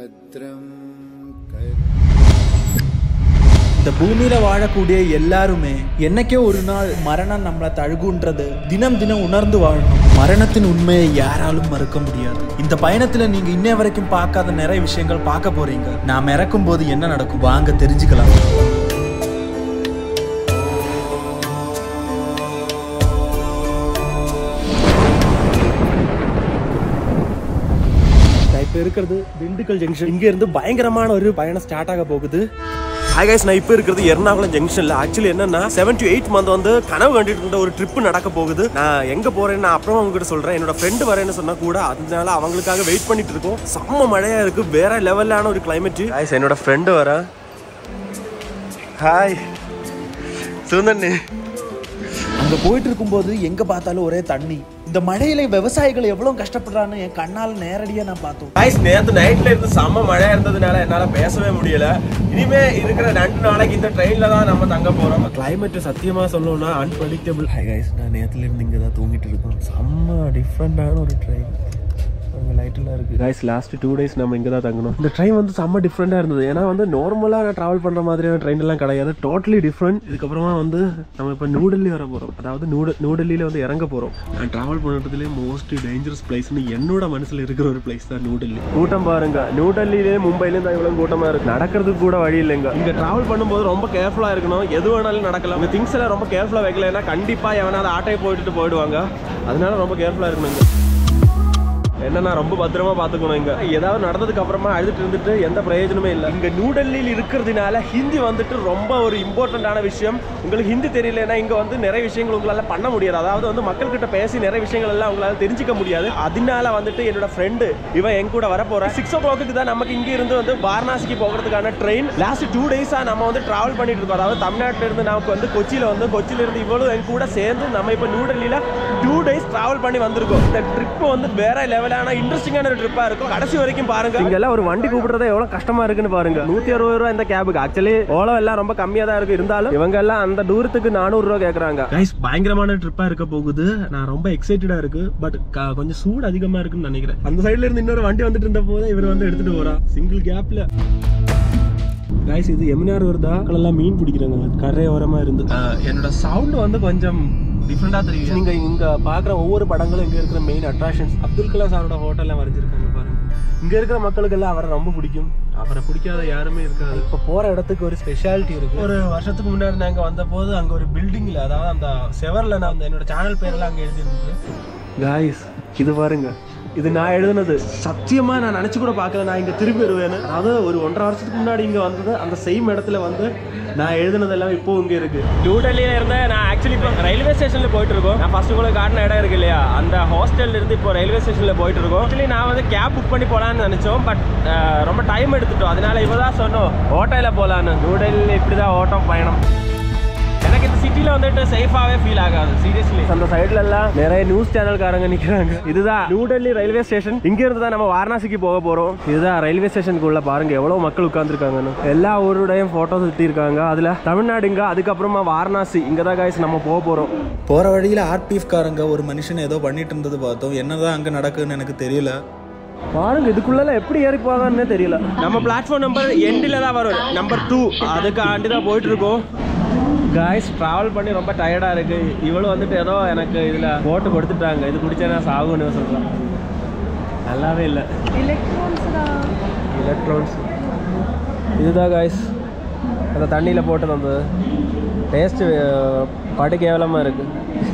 भद्रं कर இந்த பூமியில வாழக்கூடிய எல்லாருமே என்னைக்கோ ஒரு நாள் மரணம் நம்மளை தழுகுன்றது தினம் தினம் உணர்ந்து வாழணும் மரணத்தின் உண்மையை யாராலும் மறுக்க முடியாது இந்த பயணத்துல நீங்க இன்னை வரைக்கும் பார்க்காத நிறைய விஷயங்கள் பார்க்க போறீங்க நாம் இறக்கும் போது என்ன நடக்கும் வாங்க தெரிஞ்சுக்கலாம் நான் இப்போ இருக்கிறது திண்டுக்கல் ஜங்ஷன் இங்க இருந்து பயங்கரமான ஒரு பயணம் ஸ்டார்ட் ஆக போகுது ஹாய் கைஸ் நான் இப்போ இருக்கிறது எர்ணாகுளம் ஜங்ஷன்ல ஆக்சுவலி என்னன்னா செவன் டு எயிட் மந்த் வந்து கனவு கண்டுட்டு இருந்த ஒரு ட்ரிப் நடக்க போகுது நான் எங்க போறேன்னு நான் அப்புறம் உங்ககிட்ட சொல்றேன் என்னோட ஃப்ரெண்டு வரேன்னு சொன்னா கூட அதனால அவங்களுக்காக வெயிட் பண்ணிட்டு இருக்கோம் செம்ம மழையா இருக்கு வேற லெவலான ஒரு கிளைமேட் கைஸ் என்னோட ஃப்ரெண்டு வர ஹாய் சுந்தண்ணி அங்க போயிட்டு இருக்கும்போது எங்க பார்த்தாலும் ஒரே தண்ணி இந்த மழையில விவசாயிகள் எவ்வளவு கஷ்டப்படுறான்னு என் கண்ணால் நேரடியா நான் பார்த்தோம் கைஸ் நேத்து நைட்ல இருந்து செம்ம மழை இருந்ததுனால என்னால பேசவே முடியல இனிமே இருக்கிற ரெண்டு நாளைக்கு இந்த ட்ரெயின்ல தான் நம்ம தங்க போறோம் கிளைமேட் சத்தியமா சொல்லணும்னா அன்பிரடிக்டபிள் ஹை கைஸ் நான் நேத்துல இருந்து இங்க தான் தூங்கிட்டு இருக்கோம் செம்ம டிஃப்ரெண்டான ஒரு ட்ரெயின் அங்கே லைட்டெல்லாம் இருக்குது கைஸ் லாஸ்ட் டூ டேஸ் நம்ம இங்கே தான் தங்கணும் இந்த ட்ரெயின் வந்து செம்ம டிஃப்ரெண்டாக இருந்தது ஏன்னா வந்து நார்மலாக நான் ட்ராவல் பண்ணுற மாதிரியான ட்ரெயின் எல்லாம் கிடையாது டோட்டலி டிஃப்ரெண்ட் இதுக்கப்புறமா வந்து நம்ம இப்போ நியூடெல்லி வர போகிறோம் அதாவது நியூட நியூடெல்லியில் வந்து இறங்க போகிறோம் நான் ட்ராவல் பண்ணுறதுலேயே மோஸ்ட் டேஞ்சரஸ் பிளேஸ்னு என்னோட மனசில் இருக்கிற ஒரு பிளேஸ் தான் நியூடெல்லி கூட்டம் பாருங்க நியூடெல்லியிலே மும்பைலேயும் தான் இவ்வளோ கூட்டமாக இருக்குது நடக்கிறதுக்கு கூட வழி இல்லைங்க இங்கே ட்ராவல் பண்ணும்போது ரொம்ப கேர்ஃபுல்லாக இருக்கணும் எது வேணாலும் நடக்கலாம் உங்கள் திங்ஸ் எல்லாம் ரொம்ப கேர்ஃபுல்லாக வைக்கலைன்னா கண்டிப்பாக எவனாவது ஆட்டையை போயிட்டு போயிடுவாங்க அதனால ரொம்ப கேர்ஃபுல்லாக இருக்கணும் இங்க. என்னன்னா ரொம்ப பத்திரமா பாத்துக்கணும் இங்க ஏதாவது நடந்ததுக்கு அப்புறமா அழுதுட்டு இருந்துட்டு எந்த பிரயோஜனமே இல்லை இங்க நியூடெல்லியில் இருக்கிறதுனால ஹிந்தி வந்துட்டு ரொம்ப ஒரு இம்பார்ட்டன்டான விஷயம் உங்களுக்கு ஹிந்தி தெரியலன்னா இங்க வந்து நிறைய விஷயங்கள் உங்களால பண்ண முடியாது அதாவது வந்து மக்கள் கிட்ட பேசி நிறைய விஷயங்கள் எல்லாம் உங்களால தெரிஞ்சுக்க முடியாது அதனால வந்துட்டு என்னோட ஃப்ரெண்டு இவன் என் கூட வர போறேன் சிக்ஸ் ஓ கிளாக்கு தான் நமக்கு இங்க இருந்து வந்து வாரணாசிக்கு போகிறதுக்கான ட்ரெயின் லாஸ்ட் டூ டேஸா நம்ம வந்து டிராவல் பண்ணிட்டு இருக்கோம் அதாவது தமிழ்நாட்டுல இருந்து நமக்கு வந்து கொச்சியில வந்து கொச்சியில இருந்து இவ்வளவு என் கூட சேர்ந்து நம்ம இப்போ நியூடெல்லியில டூ டேஸ் டிராவல் பண்ணி வந்திருக்கோம் இந்த ட்ரிப் வந்து வேற லெவலான இன்ட்ரெஸ்டிங்கான ஒரு ட்ரிப்பா இருக்கும் கடைசி வரைக்கும் பாருங்க இங்க எல்லாம் ஒரு வண்டி கூப்பிடுறதே எவ்வளவு கஷ்டமா இருக்குன்னு பாருங்க நூத்தி அறுபது ரூபா இந்த கேபுக்கு ஆக்சுவலி ஓலோ எல்லாம் ரொம்ப கம்மியா தான் இருக்கு இருந்தாலும் இவங்க எல்லாம் அந்த தூரத்துக்கு நானூறு ரூபா கேக்குறாங்க கைஸ் பயங்கரமான ட்ரிப்பா இருக்க போகுது நான் ரொம்ப எக்ஸைட்டடா இருக்கு பட் கொஞ்சம் சூடு அதிகமா இருக்குன்னு நினைக்கிறேன் அந்த சைடுல இருந்து இன்னொரு வண்டி வந்துட்டு இருந்த போதே இவர் வந்து எடுத்துட்டு போறா சிங்கிள் கேப்ல கைஸ் இது எம்னார் வருதா எல்லாம் மீன் பிடிக்கிறாங்க கரையோரமா இருந்து என்னோட சவுண்ட் வந்து கொஞ்சம் டிஃப்ரெண்டா தெரியும் நீங்க இங்க பாக்குற ஒவ்வொரு படங்களும் இங்க இருக்கிற மெயின் அட்ராக்ஷன்ஸ் அப்துல் கலாம் சாரோட ஹோட்டல்ல வரைஞ்சிருக்காங்க பாருங்க இங்க இருக்கிற மக்களுக்கு எல்லாம் அவரை ரொம்ப பிடிக்கும் அவரை பிடிக்காத யாருமே இருக்காது இப்ப போற இடத்துக்கு ஒரு ஸ்பெஷாலிட்டி இருக்கு ஒரு வருஷத்துக்கு முன்னாடி நாங்க வந்த போது அங்க ஒரு பில்டிங்ல அதாவது அந்த செவர்ல நான் அந்த என்னோட சேனல் பேர்லாம் அங்க எழுதியிருந்தது காய்ஸ் இது பாருங்க இது நான் எழுதுனது சத்தியமா நான் நினைச்சு கூட பார்க்கல நான் இங்க திரும்பி வருவேன்னு அதாவது ஒரு ஒன்றரை வருஷத்துக்கு முன்னாடி இங்க வந்தது அந்த சேம் இடத்துல வந்து நான் எழுதுனது எல்லாம் இப்போ இங்க இருக்கு நியூ டெல்லியில இருந்து நான் ஆக்சுவலி இப்போ ரயில்வே ஸ்டேஷன்ல போயிட்டு இருக்கோம் நான் ஃபர்ஸ்ட் உங்களுக்கு காட்டின இடம் இருக்கு இல்லையா அந்த ஹாஸ்டல்ல இருந்து இப்போ ரயில்வே ஸ்டேஷன்ல போயிட்டு இருக்கோம் ஆக்சுவலி நான் வந்து கேப் புக் பண்ணி போலான்னு நினைச்சோம் பட் ரொம்ப டைம் எடுத்துட்டோம் அதனால இவ தான் சொன்னோம் ஓட்டையில போலான்னு நியூ டெல்லியில் இப்படிதான் ஓட்டம் பயணம் எனக்கு இந்த சிட்டில வந்துட்டு சேஃபாவே ஃபீல் ஆகாது சீரியஸ்லி அந்த சைடுல எல்லாம் நிறைய நியூஸ் சேனல்காரங்க நிக்கிறாங்க இதுதான் நியூ டெல்லி ரயில்வே ஸ்டேஷன் இங்க இருந்து தான் நம்ம வாரணாசிக்கு போக போறோம் இதுதான் ரயில்வே ஸ்டேஷனுக்குள்ள பாருங்க எவ்வளவு மக்கள் உட்கார்ந்துருக்காங்கன்னு எல்லா ஊருடையும் போட்டோஸ் எடுத்திருக்காங்க அதுல தமிழ்நாடு இங்க அதுக்கப்புறமா வாரணாசி இங்க தான் guys நம்ம போக போறோம் போற வழியில ஆர்பிஎஃப் காரங்க ஒரு மனுஷன் ஏதோ பண்ணிட்டு இருந்தது பார்த்தோம் என்னதான் அங்க நடக்குதுன்னு எனக்கு தெரியல பாருங்க இதுக்குள்ள எப்படி ஏறி போகான்னு தெரியல நம்ம பிளாட்ஃபார்ம் நம்பர் எண்டில் தான் வரும் நம்பர் டூ அதுக்கு ஆண்டி தான் போயிட்டு இருக்கோம் காய்ஸ் ட்ராவல் பண்ணி ரொம்ப டயர்டாக இருக்கு இவளும் வந்துட்டு ஏதோ எனக்கு இதில் போட்டு கொடுத்துட்டாங்க இது குடிச்சா நான் சாகுன்னு சொல்கிறேன் நல்லாவே இல்லை எலக்ட்ரான்ஸ் இதுதான் காய்ஸ் அந்த தண்ணியில் போட்டு வந்தது டேஸ்ட்டு படு கேவலமாக இருக்குது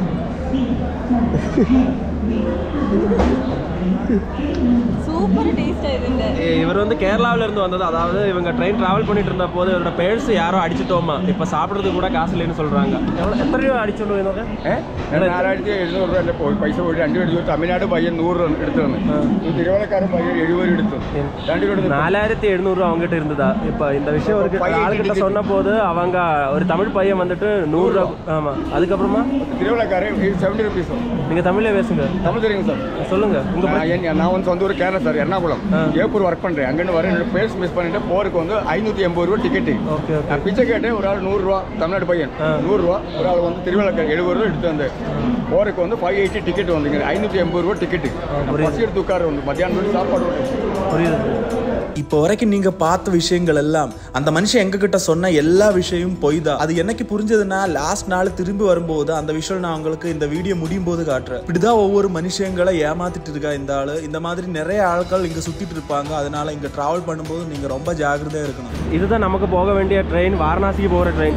സൂപ്പർ ടേസ്റ്റ് ആയതിന്റെ இவர் வந்து கேரளாவில இருந்து வந்தது அதாவது இவங்க ட்ரெயின் டிராவல் பண்ணிட்டு இருந்த போது இவரோட பேர்ஸ் யாரோ அடிச்சிட்டோமா இப்ப சாப்பிடுறதுக்கு கூட காசு இல்லைன்னு சொல்றாங்க எவ்வளவு എത്ര രൂപ അടിച്ചോണ്ട് പോയത് നാലായിരത്തി എഴുന്നൂറ് രൂപ എൻ്റെ പോയി പൈസ പോയി രണ്ടു എടുത്തു തമിഴ്നാട് പയ്യൻ നൂറ് രൂപ എടുത്തു തന്നു ഈ തിരുവനക്കാരൻ പയ്യൻ എഴുപത് രൂപ എടുത്തു രണ്ടു രൂപ എടുത്തു நாலாயிரத்தி எழுநூறு ரூபா அவங்ககிட்ட இருந்ததா இப்ப இந்த விஷயம் ஒரு ஆளுகிட்ட சொன்ன போது அவங்க ஒரு தமிழ் பையன் வந்துட்டு நூறு ரூபா ஆமா அதுக்கப்புறமா திருவிழாக்காரன் செவன்டி ருபீஸ் நீங்க தமிழ்ல பேசுங்க தமிழ் தெரியுங்க சார் சொல்லுங்க உங்க நான் என் நான் வந்து சொந்த ஊர் கேரளா சார் எர்ணாகுளம் ஏப்பூர் ஒர்க் பண்ணுறேன் அங்கேருந்து வரேன் என்னோட பேர்ஸ் மிஸ் பண்ணிட்டு போருக்கு வந்து ஐநூற்றி எண்பது ரூபா டிக்கெட்டு ஓகே ஓகே நான் பிச்சை கேட்டேன் ஒரு ஆள் நூறுரூவா தமிழ்நாடு பையன் நூறுரூவா ஒரு ஆள் வந்து திருவிழாக்காரர் எழுபது ரூபா எடுத்து வந்து போருக்கு வந்து ஃபைவ் எயிட்டி டிக்கெட் வந்துங்க ஐநூற்றி எண்பது ரூபா டிக்கெட்டு பஸ் எடுத்து உட்கார வந்து மத்தியானம் வரைக்கும் சாப்பாடு வந்து புரியுது இப்போ வரைக்கும் நீங்க பார்த்த விஷயங்கள் எல்லாம் அந்த மனுஷன் எங்க கிட்ட சொன்ன எல்லா விஷயமும் பொய் தான் அது என்னைக்கு புரிஞ்சதுன்னா லாஸ்ட் நாள் திரும்பி வரும்போது அந்த விஷயம் நான் உங்களுக்கு இந்த வீடியோ முடியும் போது காட்டுறேன் இப்படிதான் ஒவ்வொரு மனுஷங்களை ஏமாத்திட்டு இருக்கா இந்த ஆளு இந்த மாதிரி நிறைய ஆட்கள் இங்க சுத்திட்டு இருப்பாங்க அதனால இங்க டிராவல் பண்ணும்போது நீங்க ரொம்ப ஜாக்கிரதையா இருக்கணும் இதுதான் நமக்கு போக வேண்டிய ட்ரெயின் வாரணாசிக்கு போகிற ட்ரெயின்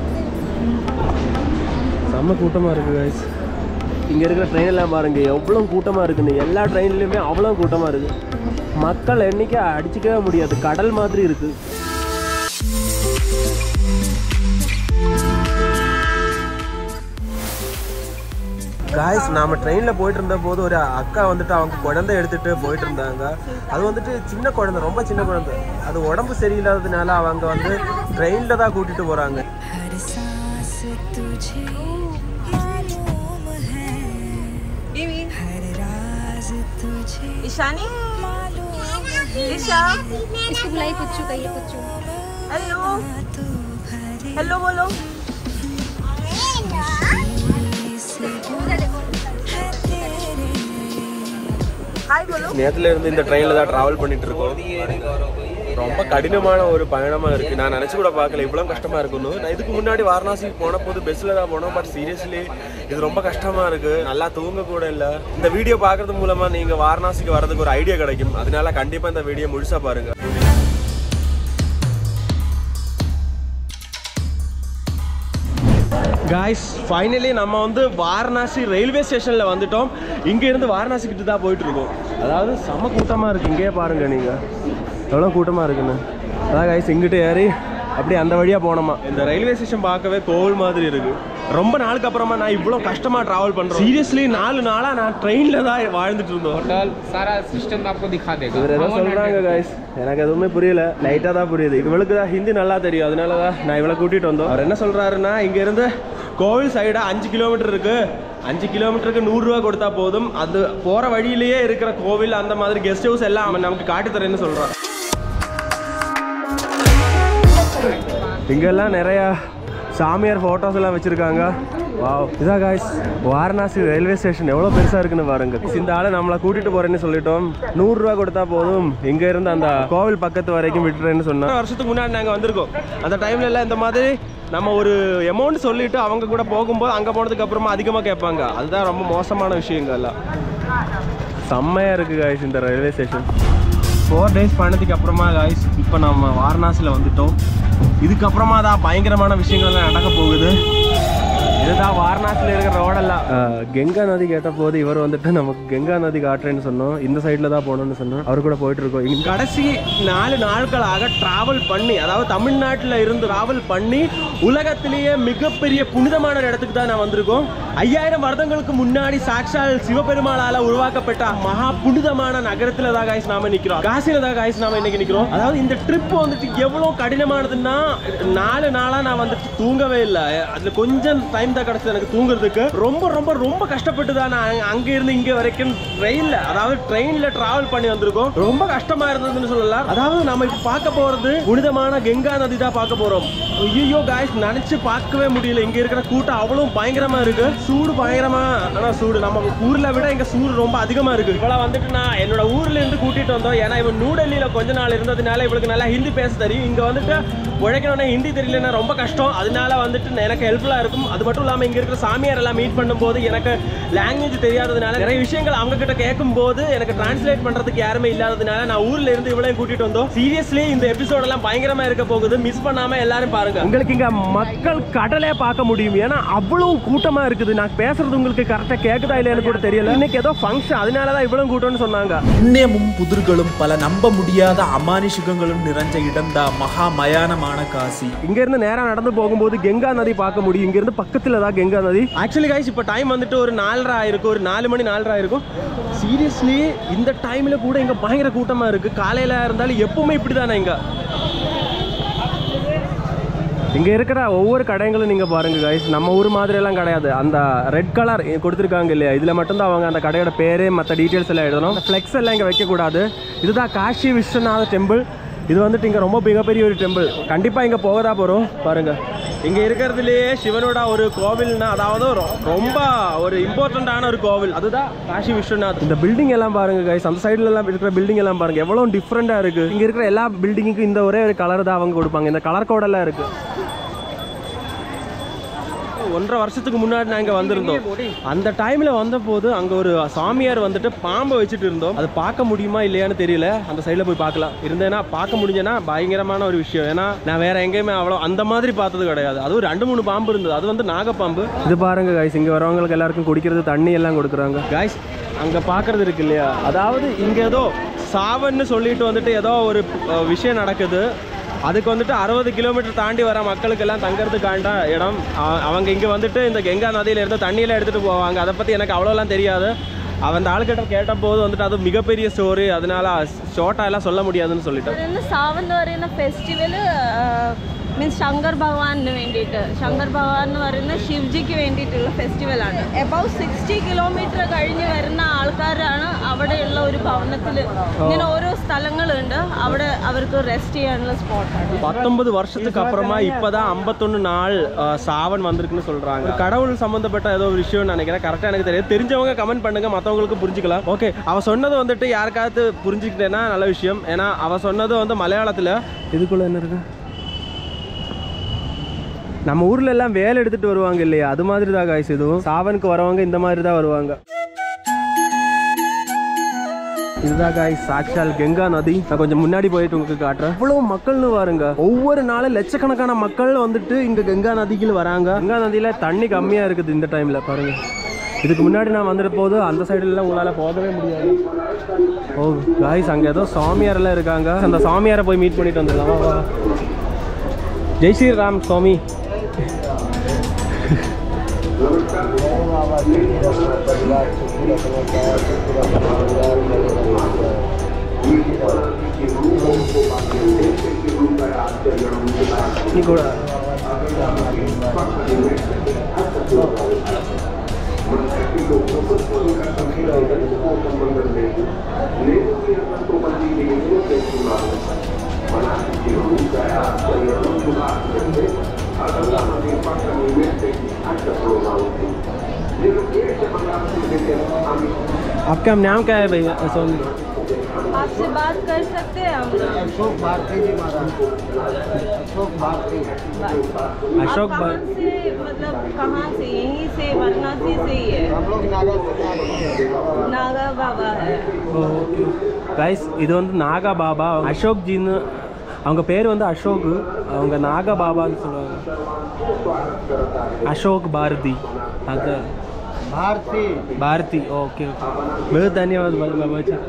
செம்ம கூட்டமாக இருக்குது கைஸ் இங்கே இருக்கிற ட்ரெயின் எல்லாம் பாருங்க எவ்வளோ கூட்டமாக இருக்குன்னு எல்லா ட்ரெயின்லையுமே அவ்வளோ கூட்டமாக இருக்குது மக்கள் எண்ணிக்கை அடிச்சுக்கவே முடியாது கடல் மாதிரி இருக்குது காய்ஸ் நாம ட்ரெயினில் போயிட்டு இருந்த போது ஒரு அக்கா வந்துட்டு அவங்க குழந்தை எடுத்துட்டு போயிட்டு இருந்தாங்க அது வந்துட்டு சின்ன குழந்தை ரொம்ப சின்ன குழந்தை அது உடம்பு சரியில்லாததுனால அவங்க வந்து ட்ரெயினில் தான் கூட்டிட்டு போறாங்க हर सांस तुझे मालूम है हर राज तुझे ईशानी मालूम है ईशा इसको बुलाई पुच्चू कहिए पुच्चू हेलो तू भरे हेलो बोलो से है तेरे हाय बोलो நேத்துல இருந்து இந்த ட்ரெயினில் தான் ட்ராவல் பண்ணிட்டு இருக்கோம் ரொம்ப கடினமான ஒரு பயணமா இருக்கு நான் நினைச்சு கூட பார்க்கல இவ்வளவு கஷ்டமா இருக்குன்னு நான் இதுக்கு முன்னாடி வாரணாசி போன போது பஸ்ல தான் போனோம் பட் சீரியஸ்லி இது ரொம்ப கஷ்டமா இருக்கு நல்லா தூங்க கூட இல்ல இந்த வீடியோ பார்க்கறது மூலமா நீங்க வாரணாசிக்கு வரதுக்கு ஒரு ஐடியா கிடைக்கும் அதனால கண்டிப்பா இந்த வீடியோ முழுசா பாருங்க காய்ஸ் ஃபைனலி நம்ம வந்து வாரணாசி ரயில்வே ஸ்டேஷனில் வந்துட்டோம் இங்கேருந்து வாரணாசி கிட்ட தான் போயிட்டு இருக்கோம் அதாவது செம கூட்டமாக இருக்குது இங்கேயே பாருங்க நீங்கள் எவ்வளோ கூட்டமாக இருக்குன்னு அதான் காய்ஸ் இங்கிட்டு ஏறி அப்படியே அந்த வழியாக போனோமா இந்த ரயில்வே ஸ்டேஷன் பார்க்கவே கோவில் மாதிரி இருக்கு ரொம்ப நாளுக்கு அப்புறமா நான் இவ்வளோ கஷ்டமாக ட்ராவல் பண்ணுறேன் சீரியஸ்லி நாலு நாளாக நான் ட்ரெயினில் தான் வாழ்ந்துட்டு இருந்தோம் होटल सारा सिस्टम आपको दिखा देगा இவர் ஏதோ சொல்றாங்க காய்ஸ் எனக்கு எதுவுமே புரியல லைட்டா தான் புரியுது இவளுக்கு தான் ஹிந்தி நல்லா தெரியும் அதனால தான் நான் இவளை கூட்டிட்டு வந்தோம் அவர் என்ன சொல்றாருன்னா இங்க இருந்து கோவில் சைடா அஞ்சு கிலோமீட்டர் இருக்கு அஞ்சு கிலோமீட்டருக்கு நூறுரூவா கொடுத்தா போதும் அது போற வழியிலேயே இருக்கிற கோவில் அந்த மாதிரி கெஸ்ட் ஹவுஸ் எல்லாம் அவன் நமக்கு காட்டி தரேன்னு சொல்றான் இங்கெல்லாம் நிறைய சாமியார் ஃபோட்டோஸ் எல்லாம் வச்சிருக்காங்க வாவ் இதான் காய்ஸ் வாரணாசி ரயில்வே ஸ்டேஷன் எவ்வளோ பெருசாக இருக்குன்னு பாருங்க இந்த ஆளை நம்மளை கூட்டிட்டு போறேன்னு சொல்லிட்டோம் நூறுரூவா கொடுத்தா போதும் இங்க இருந்து அந்த கோவில் பக்கத்து வரைக்கும் விட்டுறேன்னு சொன்னோம் வருஷத்துக்கு முன்னாடி நாங்கள் வந்திருக்கோம் அந்த டைம்ல எல்லாம் இந்த மாதிரி நம்ம ஒரு அமௌண்ட் சொல்லிட்டு அவங்க கூட போகும்போது அங்கே போனதுக்கு அப்புறமா அதிகமாக கேட்பாங்க அதுதான் ரொம்ப மோசமான விஷயங்கள் எல்லாம் செம்மையாக இருக்குது காய்ஸ் இந்த ரயில்வே ஸ்டேஷன் ஃபோர் டேஸ் பண்ணதுக்கு அப்புறமா காய்ஸ் இப்போ நம்ம வாரணாசியில் வந்துட்டோம் இதுக்கப்புறமா தான் பயங்கரமான விஷயங்கள்லாம் நடக்க போகுது இதுதான் வாரணாசியில் இருக்கிற ரோடெல்லாம் கங்கா நதி கேட்ட போது இவர் வந்துட்டு நமக்கு கங்கா நதி காட்டுறேன்னு சொன்னோம் இந்த சைடில் தான் போகணும்னு சொன்னோம் அவர் கூட போயிட்டு இருக்கோம் இங்க கடைசி நாலு நாட்களாக டிராவல் பண்ணி அதாவது தமிழ்நாட்டில் இருந்து டிராவல் பண்ணி உலகத்திலேயே மிகப்பெரிய புனிதமான ஒரு இடத்துக்கு தான் நான் வந்திருக்கோம் ஐயாயிரம் வருடங்களுக்கு முன்னாடி சாக்ஷால் சிவபெருமாளால உருவாக்கப்பட்ட மகா புனிதமான நகரத்துல தான் காய்ஸ் நாம நிக்கிறோம் காசில தான் காய்ஸ் நாம இன்னைக்கு நிக்கிறோம் அதாவது இந்த ட்ரிப் வந்துட்டு எவ்வளவு கடினமானதுன்னா நாலு நாளா நான் வந்துட்டு தூங்கவே இல்லை அதுல கொஞ்சம் டைம் தான் கிடைச்சது எனக்கு தூங்குறதுக்கு ரொம்ப ரொம்ப ரொம்ப கஷ்டப்பட்டு தான் நான் அங்க இருந்து இங்க வரைக்கும் ட்ரெயின்ல அதாவது ட்ரெயின்ல டிராவல் பண்ணி வந்திருக்கோம் ரொம்ப கஷ்டமா இருந்ததுன்னு சொல்லலாம் அதாவது நம்ம இப்ப பார்க்க போறது புனிதமான கங்கா நதி தான் பார்க்க போறோம் ஐயோ காய்ஸ் நினைச்சு பார்க்கவே முடியல இங்க இருக்கிற கூட்டம் அவ்வளவு பயங்கரமா இருக்கு சூடு பயங்கரமா ஆனா சூடு நம்ம ஊர்ல விட இங்க சூடு ரொம்ப அதிகமா இருக்கு இவள வந்துட்டு நான் என்னோட ஊர்ல இருந்து கூட்டிட்டு வந்தோம் ஏன்னா இவன் நியூடெல்லியில கொஞ்ச நாள் இருந்ததுனால இவளுக்கு நல்லா ஹிந்தி பேச தெரியும் இங்க வந்துட்டு உழைக்கணும்னா ஹிந்தி தெரியலன்னா ரொம்ப கஷ்டம் அதனால வந்துட்டு எனக்கு ஹெல்ப்ஃபுல்லா இருக்கும் அது மட்டும் இல்லாம இங்க இருக்கிற சாமியார் எல்லாம் மீட் பண்ணும்போது எனக்கு லாங்குவேஜ் தெரியாததுனால நிறைய விஷயங்கள் அவங்க கிட்ட கேட்கும் போது எனக்கு டிரான்ஸ்லேட் பண்றதுக்கு யாருமே இல்லாததுனால நான் ஊர்ல இருந்து இவ்வளவு கூட்டிட்டு வந்தோம் சீரியஸ்லி இந்த எபிசோட் எல்லாம் பயங்கரமா இருக்க போகுது மிஸ் பண்ணாம எல்லாரும் பாருங்க உங்களுக்கு இங்க மக்கள் கடலே பார்க்க முடியும் ஏன்னா அவ்வளவு கூட்டமா இருக்குது நான் பேசுறது உங்களுக்கு கரெக்டா கேக்குதா இல்லையான்னு கூட தெரியல இன்னைக்கு ஏதோ ஃபங்க்ஷன் அதனாலதான் இவ்வளவு கூட்டம்னு சொன்னாங்க புண்ணியமும் புதிர்களும் பல நம்ப முடியாத அமானுஷிகங்களும் நிறைஞ்ச இடம்தான் மகா மயானமான காசி இங்க இருந்து நேரா நடந்து போகும்போது கங்கா நதி பார்க்க முடியும் இங்க இருந்து பக்கத்துல தான் கங்கா நதி ஆக்சுவலி கைஸ் இப்போ டைம் வந்துட்டு ஒரு நாலரை ஆயிருக்கும் ஒரு நாலு மணி நாலரை ஆயிருக்கும் சீரியஸ்லி இந்த டைம்ல கூட இங்க பயங்கர கூட்டமா இருக்கு காலையில இருந்தாலும் எப்பவுமே இப்படிதானே இங்க இங்க இருக்கிற ஒவ்வொரு கடைகளும் நீங்க பாருங்க கைஸ் நம்ம ஊர் மாதிரி எல்லாம் கிடையாது அந்த ரெட் கலர் கொடுத்துருக்காங்க இல்லையா இதுல மட்டும்தான் அவங்க அந்த கடையோட பேரு மற்ற டீட்டெயில்ஸ் எல்லாம் எழுதணும் ஃப்ளெக்ஸ் எல்லாம் இங்க வைக்க கூடாது இதுதான் காஷி விஸ்வநாத டெம்பிள் இது வந்துட்டு இங்க ரொம்ப மிகப்பெரிய ஒரு டெம்பிள் கண்டிப்பா இங்க போகதா போறோம் பாருங்க இங்க இருக்கிறதுலயே சிவனோட ஒரு கோவில்னா அதாவது ரொ- ரொம்ப ஒரு இம்பார்ட்டண்டான ஒரு கோவில் அதுதான் காஷி விஸ்வநாத் இந்த பில்டிங் எல்லாம் பாருங்க கைஸ் அந்த சைடுல எல்லாம் இருக்கிற பில்டிங் எல்லாம் பாருங்க எவ்வளவு டிஃப்ரெண்டா இருக்கு இங்க இருக்கிற எல்லா பில்டிங்குக்கும் இந்த ஒரே ஒரு கலர் தான் அவங்க கொடுப்பாங்க இந்த கலர் கோடெல்லாம் இருக்கு ஒன்றரை வருஷத்துக்கு முன்னாடி நாங்கள் வந்திருந்தோம் அந்த டைமில் வந்தபோது அங்கே ஒரு சாமியார் வந்துட்டு பாம்பை வச்சுட்டு இருந்தோம் அது பார்க்க முடியுமா இல்லையான்னு தெரியல அந்த சைடில் போய் பார்க்கலாம் இருந்தேன்னா பார்க்க முடிஞ்சேன்னா பயங்கரமான ஒரு விஷயம் ஏன்னா நான் வேற எங்கேயுமே அவ்வளோ அந்த மாதிரி பார்த்தது கிடையாது அதுவும் ரெண்டு மூணு பாம்பு இருந்தது அது வந்து நாகப்பாம்பு இது பாருங்க காய்ஸ் இங்கே வரவங்களுக்கு எல்லாருக்கும் குடிக்கிறது தண்ணி எல்லாம் கொடுக்குறாங்க காய்ஸ் அங்கே பார்க்கறது இருக்கு இல்லையா அதாவது இங்கே ஏதோ சாவன்னு சொல்லிட்டு வந்துட்டு ஏதோ ஒரு அஹ், விஷயம் நடக்குது அதுக்கு வந்துட்டு அறுபது கிலோமீட்டர் தாண்டி வர மக்களுக்கு எல்லாம் தங்கறதுக்காண்ட இடம் அ- அவங்க இங்கே வந்துட்டு இந்த கங்கா நதியில இருந்து தண்ணியெல்லாம் எடுத்துகிட்டு போவாங்க அதை பற்றி எனக்கு அவ்வளோலாம் தெரியாது அவன் அந்த ஆள்கிட்ட கேட்டபோது வந்துட்டு அது மிகப்பெரிய ஸ்டோரி அதனால ஷார்ட்டாக எல்லாம் சொல்ல முடியாதுன்னு சொல்லிட்டேன் പറയുന്ന സാവൻ എന്ന് പറയുന്ന ഫെസ്റ്റിവല് മീൻസ് ശങ്കർ ഭഗവാനിന് വേണ്ടിയിട്ട് ശങ്കർ ഭഗവാൻ എന്ന് പറയുന്ന ശിവജിക്ക് വേണ്ടിയിട്ടുള്ള ഫെസ്റ്റിവലാണ് എബൌട്ട് സിക്സ്റ്റി കിലോമീറ്റർ കഴിഞ്ഞ് വരുന്ന ആൾക്കാരാണ് അവിടെയുള്ള ഒരു ഭവനത്തിൽ ഇങ്ങനെ ഓരോ സ്ഥലങ്ങളുണ്ട് അവിടെ അവർക്ക് റെസ്റ്റ് ചെയ്യാനുള്ള സ്പോട്ടാണ് பத்தொன்பது வருஷத்துக்கு அப்புறமா இப்பதான் ஐம்பத்தொன்னு நாள் அஹ், சாவன் வந்திருக்குன்னு சொல்றாங்க கடவுள் சம்பந்தப்பட்ட ஏதோ ஒரு விஷயம் நினைக்கிறேன் கரெக்டா எனக்கு தெரியாது தெரிஞ்சவங்க கமெண்ட் பண்ணுங்க மத்தவங்களுக்கு புரிஞ்சுக்கலாம் ஓகே அவ சொன்னது வந்துட்டு யாருக்காவது புரிஞ்சுக்கிட்டேன்னா நல்ல விஷயம் ஏன்னா அவ சொன்னது வந்து மலையாளத்துல இதுக்குள்ள என்ன இருக்கு நம்ம ஊர்ல எல்லாம் வேலை எடுத்துட்டு வருவாங்க இல்லையா அது மாதிரி தான் காய்ஸ் இதுவும் சாவனுக்கு வரவங்க இந்த மாதிரி தான் வருவாங்க இதுதான் காய் சாக்ஷால் கங்கா நதி நான் கொஞ்சம் முன்னாடி போயிட்டு உங்களுக்கு காட்டுறேன் இவ்வளவு மக்கள்னு பாருங்க ஒவ்வொரு நாளும் லட்சக்கணக்கான மக்கள் வந்துட்டு இங்க கங்கா நதிக்கு வராங்க கங்கா நதியில தண்ணி கம்மியா இருக்குது இந்த டைம்ல பாருங்க இதுக்கு முன்னாடி நான் வந்துட்டு போது அந்த சைடுல எல்லாம் உங்களால போகவே முடியாது ஓ காய்ஸ் அங்க ஏதோ சாமியார் எல்லாம் இருக்காங்க அந்த சாமியாரை போய் மீட் பண்ணிட்டு வந்துடலாம் வா, வா. ஜெய் ஸ்ரீராம் சுவாமி நீ கூட आपका नाम क्या है भैया सोनी आपसे बात कर सकते हैं हम अशोक भारती जी महाराज अशोक भारती अशोक आप भा- कहाँ से मतलब कहाँ से यहीं से वाराणसी से ही है हम लोग नागा से नागा बाबा है கைஸ் இது வந்து நாகா பாபா அசோக் ஜின்னு அவங்க பேர் வந்து அசோக் அவங்க நாகா பாபான்னு சொல்லுவாங்க அசோக் பாரதி அது भारती பாரதி ஓகே ஓகே बहुत धन्यवाद बाबा जी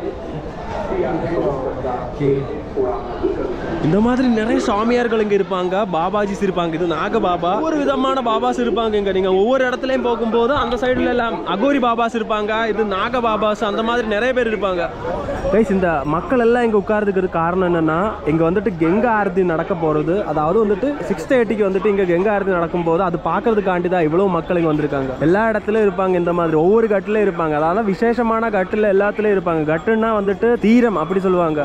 இந்த மாதிரி நிறைய சாமியார்கள் இங்க இருப்பாங்க பாபாஜிஸ் இருப்பாங்க இது நாக பாபா ஒவ்வொரு விதமான பாபாஸ் இருப்பாங்க இங்க நீங்க ஒவ்வொரு இடத்துலயும் போகும்போது அந்த சைடுல எல்லாம் அகோரி பாபாஸ் இருப்பாங்க இது நாக பாபாஸ் அந்த மாதிரி நிறைய பேர் இருப்பாங்க கைஸ் இந்த மக்கள் எல்லாம் இங்க உட்கார்றதுக்கு காரணம் என்னன்னா இங்க வந்துட்டு கங்கா ஆரத்தி நடக்க போறது அதாவது வந்துட்டு சிக்ஸ் தேர்ட்டிக்கு வந்துட்டு இங்க கங்கா ஆரத்தி நடக்கும் போது அது பாக்குறதுக்காண்டி தான் இவ்வளவு மக்கள் இங்க வந்திருக்காங்க எல்லா இடத்துலயும் இருப்பாங்க இந்த மாதிரி ஒவ்வொரு கட்டுல இருப்பாங்க அதாவது விசேஷமான கட்டுல எல்லாத்துலயும் இருப்பாங்க கட்டுன்னா வந்துட்டு தீரம் அப்படி சொல்லுவாங்க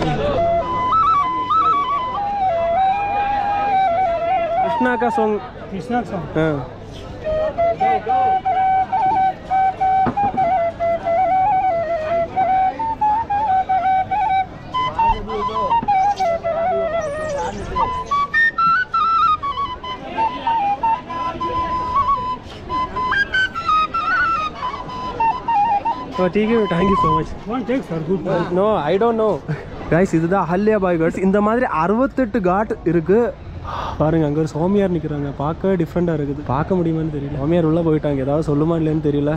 कृष्णा का सॉन्ग कृष्णा सॉन्ग हाँ Oh, ठीक है thank you so much no I don't know guys இதுதான் அஹல்யா பாய் காட்ஸ் இந்த மாதிரி அறுபத்தெட்டு காட் இருக்கு பாருங்க அங்க ஒரு சோமியார் நிக்கிறாங்க பார்க்கவே டிஃப்ரெண்டா இருக்குது பார்க்க முடியுமான்னு தெரியல சோமியார் உள்ள போயிட்டாங்க ஏதாவது சொல்லுமா இல்லைன்னு தெரியல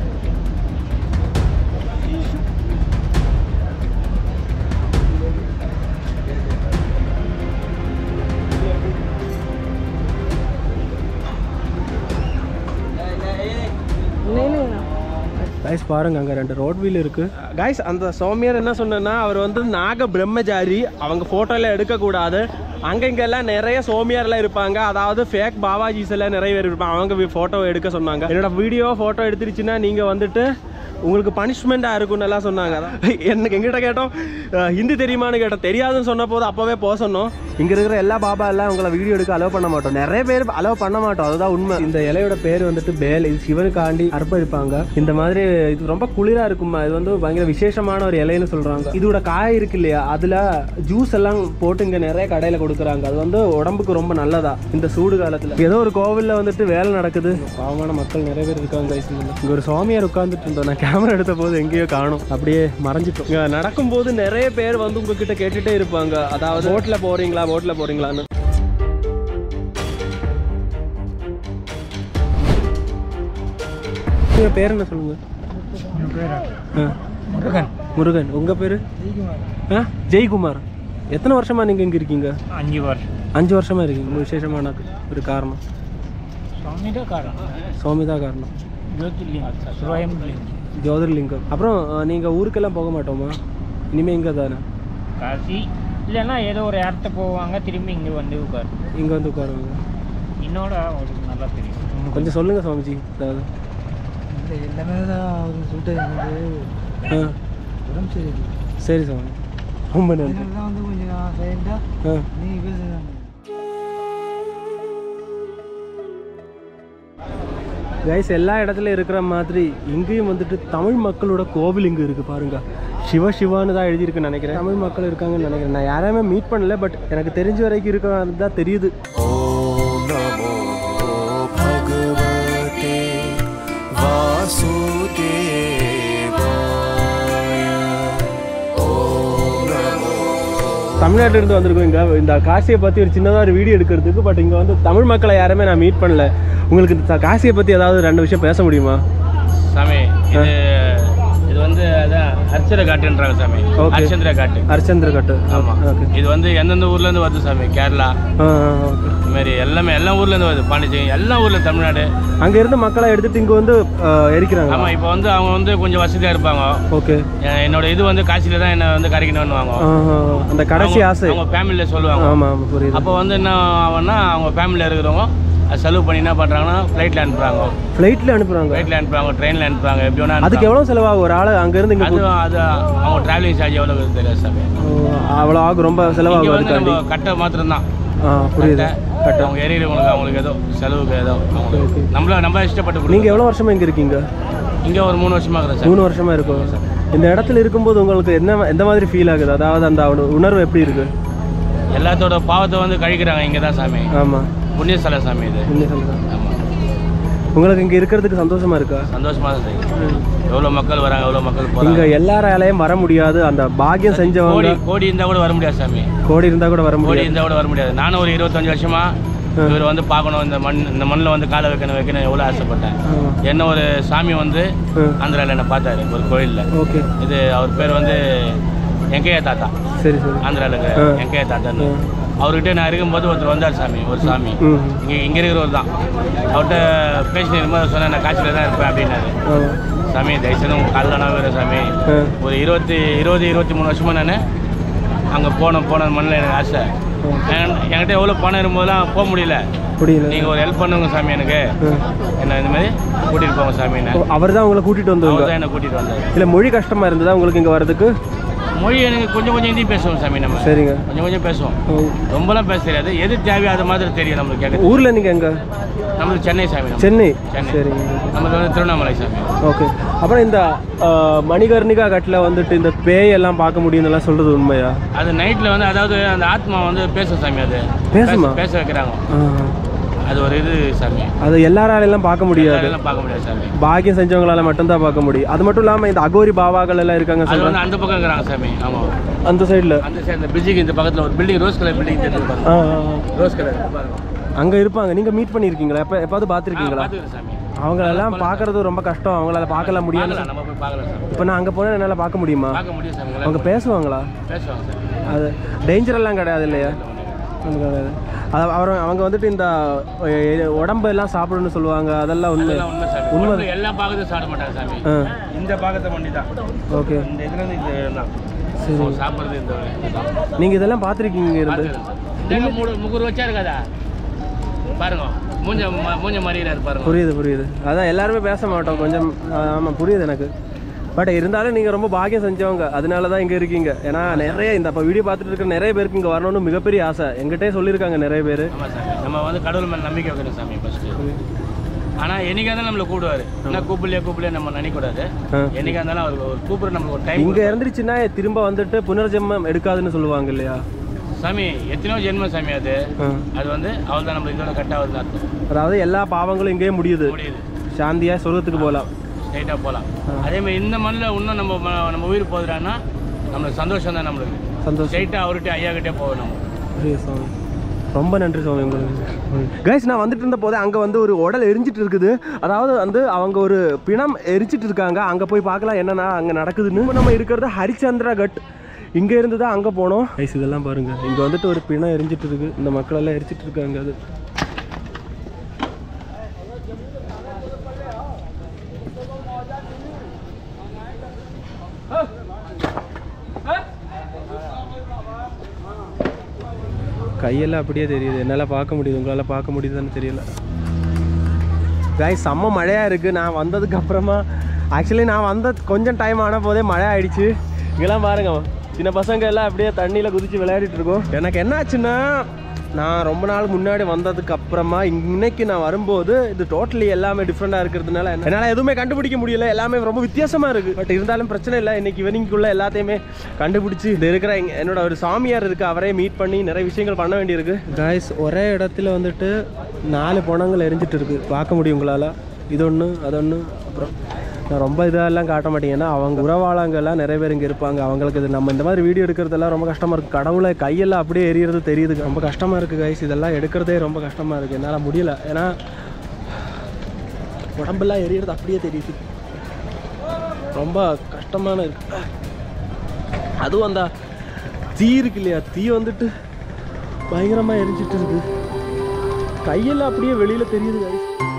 கைஸ் பாருங்க அங்க ரெண்டு ரோட் வீல் இருக்கு கைஸ் அந்த சௌமியர் என்ன சொன்னா அவர் வந்து நாக பிரம்மச்சாரி அவங்க போட்டோ எல்லாம் எடுக்க கூடாது அங்க இங்க எல்லாம் நிறைய சோமியார்லாம் இருப்பாங்க அதாவது ஃபேக் பாபாஜிஸ் எல்லாம் நிறைய பேர் இருப்பாங்க அவங்க போட்டோ எடுக்க சொன்னாங்க என்னோட வீடியோ போட்டோ எடுத்துருச்சுன்னா நீங்க வந்துட்டு உங்களுக்கு பனிஷ்மெண்ட்டாக இருக்கும்னு எல்லாம் சொன்னாங்க அதான் எனக்கு எங்கிட்ட கேட்டோம் அஹ், ஹிந்தி தெரியுமான்னு கேட்டோம் தெரியாதுன்னு சொன்ன போது அப்போவே போக சொன்னோம் இங்கே இருக்கிற எல்லா பாபா எல்லாம் உங்களை வீடியோ எடுக்க அலோவ் பண்ண மாட்டோம் நிறைய பேர் அலோவ் பண்ண மாட்டோம் அதுதான் உண்மை இந்த இலையோட பேர் வந்துட்டு பேல் இது சிவனுக்காண்டி அர்ப்பணிப்பாங்க இந்த மாதிரி இது ரொம்ப குளிராக இருக்குமா இது வந்து பயங்கர விசேஷமான ஒரு இலைன்னு சொல்கிறாங்க இதோட காய் இருக்கு இல்லையா அதில் ஜூஸ் எல்லாம் போட்டு இங்கே நிறைய கடையில் கொடுக்குறாங்க அது வந்து உடம்புக்கு ரொம்ப நல்லதா இந்த சூடு காலத்தில் ஏதோ ஒரு கோவிலில் வந்துட்டு வேலை நடக்குது பாவமான மக்கள் நிறைய பேர் இருக்காங்க guys இங்க. இங்க ஒரு சுவாமியார் உட்காந்துட்டு இருந்தோம் நான் கேமரா எடுத்த போது எங்கேயோ காணும் அப்படியே மறைஞ்சிட்டோம் இங்க நடக்கும்போது நிறைய பேர் வந்து உங்ககிட்ட கேட்டுட்டே இருப்பாங்க அதாவது போட்ல போறீங்களா போட்ல போறீங்களான்னு உங்க பேர் என்ன சொல்லுங்க ஆ. முருகன் முருகன் உங்க பேரு ஆ ஜெய்குமார் எத்தனை வருஷமா நீங்க இங்க இருக்கீங்க அஞ்சு வருஷம் அஞ்சு வருஷமா இருக்கீங்க ஒரு விசேஷமான ஒரு காரணம் சுவாமிதான் காரணம் சுவாமிதா காரணம் ஜோதிர்லிங்கம் சுவயம்லிங்கம் ஜோதிர்லிங்கம் அப்புறம் அஹ், நீங்க ஊருக்கெல்லாம் போக மாட்டோமா இனிமே இங்க தானே காசி இல்லைன்னா ஏதோ ஒரு இடத்த போவாங்க திரும்பி இங்கே வந்து உட்காரு இங்க வந்து உட்காருவாங்க என்னோட அவருக்கு நல்லா தெரியும் கொஞ்சம் சொல்லுங்க சுவாமிஜி அதாவது இல்லை எல்லாமே தான் அவர் சொல்லிட்டு எனக்கு ஆ உடம்பு சரியில்லை சரி சுவாமி ரொம்ப நன்றி அதனால தான் வந்து கொஞ்சம் நான் சைலண்டாக ஆ நீங்கள் பேசுங்க கைஸ் எல்லா இடத்துலையும் இருக்கிற மாதிரி இங்கேயும் வந்துட்டு தமிழ் மக்களோட கோவில் இங்கே இருக்குது பாருங்க சிவ சிவான்னு தான் எழுதியிருக்குன்னு நினைக்கிறேன் தமிழ் மக்கள் இருக்காங்கன்னு நினைக்கிறேன் நான் யாரையுமே மீட் பண்ணல பட் எனக்கு தெரிஞ்ச வரைக்கும் இருக்க தான் தெரியுது தமிழ்நாட்டில இருந்து வந்திருக்கோம் இங்கே இந்த காசியை பற்றி ஒரு சின்னதாக ஒரு வீடியோ எடுக்கிறதுக்கு பட் இங்கே வந்து தமிழ் மக்களை யாருமே நான் மீட் பண்ணல உங்களுக்கு இந்த காசியை பற்றி ஏதாவது ரெண்டு விஷயம் பேச முடியுமா சாமி இது இது வந்து அதான் அர்ச்சர காட்டுன்றாங்க சாமி Okay. அர்ச்சந்திர காட்டு ஹரிச்சந்திர கட்டு ஆமா ஓகே இது வந்து எந்தெந்த ஊர்ல இருந்து வருது சாமி கேரளா ஆ ஓகே இந்த மாதிரி எல்லாமே எல்லா ஊர்ல இருந்து வருது பாண்டிச்சேரி எல்லா ஊர்ல தமிழ்நாடு அங்க இருந்து மக்களை எடுத்துட்டு இங்க வந்து அஹ், எரிக்கிறாங்க ஆமா இப்போ வந்து அவங்க வந்து கொஞ்சம் வசதியா இருப்பாங்க ஓகே எ- என்னோட இது வந்து காசில தான் என்ன வந்து கரைக்கணும்னு வாங்க அந்த கடைசி அவங்க- ஆசை அவங்க ஃபேமிலியில சொல்லுவாங்க ஆமா ஆமா புரியுது அப்போ வந்து என்ன ஆகும்னா அவங்க ஃபேமிலியில் இருக்கிறவங்க அது செலவு பண்ணி என்ன பண்ணுறாங்கன்னா ஃப்ளைட்டில் அனுப்புகிறாங்க ஃப்ளைட்ல அனுப்புறாங்க ஃப்ளைட்டில் அனுப்புறாங்க ட்ரெயினில் அனுப்புறாங்க எப்படி வேணா அதுக்கு அனுப்புறாங்க. எவ்வளவு செலவாகும் ஒரு ஆளு அங்க இருந்து இங்க அது அது அவங்க டிராவலிங் சார்ஜ் எவ்வளோ தெரியாது சாமி அவ்வளோ ஆகும் ரொம்ப இங்கே செலவாகும் வந்து அதுக்காண்டி நம்ம கட்டை மாத்திரம்தான் ஆ புரியுது கட்டை அவங்க எரியறவங்களுக்கு அவங்களுக்கு ஏதோ செலவுக்கு ஏதோ அவங்களுக்கு நம்மள நம்ம இஷ்டப்பட்டு நீங்க எவ்வளவு வருஷமா இங்க இருக்கீங்க இங்கே ஒரு மூணு வருஷமா இருக்கிறேன் சார் மூணு வருஷமா இருக்கும் இந்த இடத்துல இருக்கும்போது உங்களுக்கு என்ன எந்த மாதிரி ஃபீல் ஆகுது அதாவது அந்த அவனோட உணர்வு எப்படி இருக்கு எல்லாத்தோட பாவத்தை வந்து கழிக்கிறாங்க இங்கே தான் சாமி ஆமா புண்ணியஸ்தல சாமி இது என்ன சொல்றேன் ஆமாம் உங்களுக்கு இங்க இருக்கிறதுக்கு சந்தோஷமா இருக்கா சந்தோஷமா தான் செய்யும் எவ்வளோ மக்கள் வராங்க எவ்வளோ மக்கள் இங்க போகிறாங்க எல்லாராலையும் வர முடியாது அந்த பாக்கியம் செஞ்சவங்க கோடி கோடி இருந்தால் கூட வர முடியாது சாமி கோடி இருந்தா கூட வர கோடி முடியாது இருந்தால் கூட வர முடியாது நானும் ஒரு இருபத்தஞ்சு வருஷமா இவர் வந்து பார்க்கணும் இந்த மண் இந்த மண்ணில் வந்து காலை வைக்கணும் வைக்கணும் எவ்வளோ ஆசைப்பட்டேன் ஆமா. என்ன ஒரு சாமி வந்து ம். ஆந்திராவில் என்னை பார்த்தாரு ஒரு கோயிலில் ஓகே இது அவர் பேர் வந்து எங்கையா தாத்தா சரி சரி ஆந்திராவில் இருக்கிற ஆ. எங்கையா தாத்தான்னு அவர்கிட்ட நான் இருக்கும்போது ஒருத்தர் வந்தார் சாமி ஒரு சாமி ம் இங்கே இங்கே இருக்கிறவர் தான் அவர்கிட்ட பேசினு இருக்கும்போது சொன்னேன் நான் காய்ச்சல தான் இருப்பேன் அப்படின்னாரு ஆமா சாமி தயவுசெய்து உங்கள் காலில் நான் வேறு சாமி ஆ. ஒரு இருபத்தி இருபது இருபத்தி மூணு வருஷமா நான் அங்கே போனோம் போன மண்ணில் எனக்கு ஆசை என்- என்கிட்ட எவ்வளோ பணம் இருக்கும்போதெல்லாம் போக முடியல புரியல நீங்கள் ஒரு ஹெல்ப் பண்ணுங்க சாமி எனக்கு என்ன இந்த மாதிரி கூட்டிகிட்டு போங்க சாமி என்ன அவர் தான் உங்களை கூட்டிட்டு அவர் வந்தவங்க தான் என்னை கூட்டிகிட்டு வந்தார் இல்ல மொழி கஷ்டமா இருந்ததா உங்களுக்கு இங்க வர்றதுக்கு மொழி எனக்கு கொஞ்சம் கொஞ்சம் ஹிந்தி பேசுவோம் சாமி நம்ம சரிங்க கொஞ்சம் கொஞ்சம் பேசுவோம் ஓ. ரொம்பலாம் பேச தெரியாது எது தேவையோ அது மாதிரி தெரியும் நம்மளுக்கு கேட்க ஊர்ல நீங்க எங்க நம்மளுக்கு சென்னை சாமி நம்ம. சென்னை சென்னை சரிங்க நம்மளுக்கு வந்து திருவண்ணாமலை சாமி ஓகே அப்புறம் இந்த அஹ், மணிகர்ணிகா கட்டில் வந்துட்டு இந்த பேய் எல்லாம் பார்க்க முடியும்னு சொல்றது உண்மையா அது நைட்டில் வந்து அதாவது அந்த ஆத்மா வந்து பேசும் சாமி அது பேசுமா? பேச- பேச வைக்கிறாங்க ஆ. அது ஒரு இது சாமி அது எல்லாராலையும் பார்க்க முடியாது எல்லாராலும் பார்க்க முடியாது சாமி பாக்கியம் செஞ்சவங்களால மட்டும்தான் பார்க்க முடியும் அது மட்டும் இல்லாம இந்த அகோரி பாபாக்கள் எல்லாம் இருக்காங்க அது சொல்றாங்க வந்து அந்த பக்கம் இருக்கிறாங்க சாமி ஆமாம் அந்த சைடுல அந்த சைடு இந்த பில்டிங் இந்த பக்கத்தில் ஒரு பில்டிங் ரோஸ் கலர் பில்டிங் தெரிஞ்சு பாருங்க ஆ ஆ, ஆ. ரோஸ் கலர் பாருங்க அங்க இருப்பாங்க நீங்க மீட் பண்ணிருக்கீங்களா எப்ப எப்பாவது பார்த்துருக்கீங்களா பார்த்துக்கிறேன் சாமி அவங்க எல்லாம் பார்க்கறது ரொம்ப கஷ்டம் அவங்களால பார்க்கல முடியாது பார்க்கலாம் நம்ம போய் பார்க்கலாம் சாமி இப்போ நான் அங்க போனா என்னால பார்க்க முடியுமா பார்க்க முடியும் சாமி அவங்க உங்களால பேசுவாங்களா பேசுவாங்க சாமி அது டேஞ்சர் எல்லாம் கிடையாது இல்லையா நமக்கு கிடையாது. அது அவர் அவங்க வந்துட்டு இந்த எ- உடம்பு எல்லாம் சாப்பிடணும்னு சொல்லுவாங்க அதெல்லாம் உண்மை அதெல்லாம் உண்மை சாமி உண்மை உடம்புல எல்லா பாகத்தையும் சாப்பிட மாட்டாங்க சாமி ஆ இந்த பாகத்தை பண்ணி தான் ஓகே இந்த இதுல இருந்து இது தான் சரி அவங்க சாப்பிட்றது இந்த இதுதான் நீங்க இதெல்லாம் பார்த்துருக்கீங்க இருந்து அதாங்க மூணு முகுரு வச்சா இருக்காதா பாருங்க மூஞ்ச ம- மூஞ்ச மறியறாரு பாருங்க புரியுது புரியுது அதான் எல்லாருமே பேச மாட்டோம் கொஞ்சம் ஆமாம் புரியுது எனக்கு பட் இருந்தாலும் நீங்கள் ரொம்ப பாக்கியம் செஞ்சவங்க அதனால தான் இங்கே இருக்கீங்க ஏன்னா நிறைய இந்த இப்போ வீடியோ பார்த்துட்டு இருக்க நிறைய பேருக்கு இங்கே வரணும்னு மிகப்பெரிய ஆசை எங்கிட்டே சொல்லியிருக்காங்க நிறைய பேர் ஆமா சாமி நம்ம வந்து கடவுள் மேல நம்பிக்கை வைக்கணும் சாமி ஃபர்ஸ்ட் ஆனா என்னைக்கா இருந்தாலும் நம்மளை கூப்பிடுவாரு என்ன கூப்பிடலையே கூப்பிடலையே நம்ம நினைக்கூடாது என்னைக்கா இருந்தாலும் அவருக்கு ஒரு கூப்பிட நம்மளுக்கு ஒரு டைம் இங்கே இருந்துச்சுன்னா திரும்ப வந்துட்டு புனர்ஜென்மம் எடுக்காதுன்னு சொல்லுவாங்க இல்லையா சாமி எத்தனையோ ஜென்ம சாமி அது அது வந்து அவள் தான் நம்ம இதோட கட் ஆகுதுன்னு அர்த்தம் அதாவது எல்லா பாவங்களும் இங்கேயே முடியுது முடியுது சாந்தியாக சொர்க்கத்துக்கு போகலாம் ஸ்ட்ரைட்டாக போகலாம் அதே மாதிரி இந்த மண்ணில் இன்னும் நம்ம ம- நம்ம உயிர் போகுதுறான்னா நம்மளுக்கு சந்தோஷம் தான் நம்மளுக்கு சந்தோஷம் ஸ்ட்ரைட்டாக அவர்கிட்ட ஐயா கிட்டே போகணும் நம்ம புரியுது சுவாமி ரொம்ப நன்றி சுவாமி உங்களுக்கு கைஸ் நான் வந்துட்டு இருந்த போது அங்கே வந்து ஒரு உடல் எரிஞ்சிட்டு இருக்குது அதாவது வந்து அவங்க ஒரு பிணம் எரிச்சிட்டு இருக்காங்க அங்கே போய் பார்க்கலாம் என்னன்னா அங்கே நடக்குதுன்னு இப்ப நம்ம இருக்கிறது ஹரிச்சந்திரா கட் இங்கே இருந்து தான் அங்கே போனோம் கைஸ் இதெல்லாம் பாருங்க இங்கே வந்துட்டு ஒரு பிணம் எரிஞ்சிட்டு இருக்கு இந்த மக்கள் எல்லாம் எரிச்சிட்டு இருக்காங்க அது கையெல்லாம் அப்படியே தெரியுது என்னால் பார்க்க முடியுது உங்களால் பார்க்க முடியுதுன்னு தெரியல காய் செம்ம மழையாக இருக்குது நான் வந்ததுக்கு அப்புறமா ஆக்சுவலி நான் வந்த கொஞ்சம் டைம் ஆன போதே மழை ஆயிடுச்சு இங்கெல்லாம் பாருங்க சின்ன பசங்க எல்லாம் அப்படியே தண்ணியில் குதிச்சு விளையாடிட்டு இருக்கோம் எனக்கு என்ன ஆச்சுன்னா நான் ரொம்ப நாள் முன்னாடி வந்ததுக்கு அப்புறமா இன்னைக்கு நான் வரும்போது இது டோட்டலி எல்லாமே டிஃப்ரெண்டாக இருக்கிறதுனால என்ன- என்னால் எதுவுமே கண்டுபிடிக்க முடியல எல்லாமே ரொம்ப வித்தியாசமாக இருக்குது பட் இருந்தாலும் பிரச்சனை இல்லை இன்னைக்கு ஈவினிங்குள்ளே எல்லாத்தையுமே கண்டுபிடிச்சி இது இருக்கிற இங்க- என்னோட ஒரு சாமியார் இருக்குது அவரே மீட் பண்ணி நிறைய விஷயங்கள் பண்ண வேண்டியிருக்கு காய்ஸ் ஒரே இடத்துல வந்துட்டு நாலு பணங்கள் எரிஞ்சிட்டு இருக்கு பார்க்க முடியும் உங்களால் இது ஒன்று அது ஒன்று அப்புறம் நான் ரொம்ப இதெல்லாம் காட்ட மாட்டேன் ஏன்னா அவங்க உறவாளங்க எல்லாம் நிறைய பேர் இங்கே இருப்பாங்க அவங்களுக்கு இது நம்ம இந்த மாதிரி வீடியோ எடுக்கிறதெல்லாம் ரொம்ப கஷ்டமாக இருக்குது கடவுளை கையெல்லாம் அப்படியே எரியறது தெரியுது ரொம்ப கஷ்டமாக இருக்குது கைஸ் இதெல்லாம் எடுக்கிறதே ரொம்ப கஷ்டமாக இருக்குது என்னால் முடியல ஏன்னா உடம்பெல்லாம் எரியறது அப்படியே தெரியுது ரொம்ப கஷ்டமான இருக்கு அதுவும் அந்த தீ இருக்கு இல்லையா தீ வந்துட்டு பயங்கரமாக எரிஞ்சிட்டு இருக்கு கையெல்லாம் அப்படியே வெளியில் தெரியுது guys.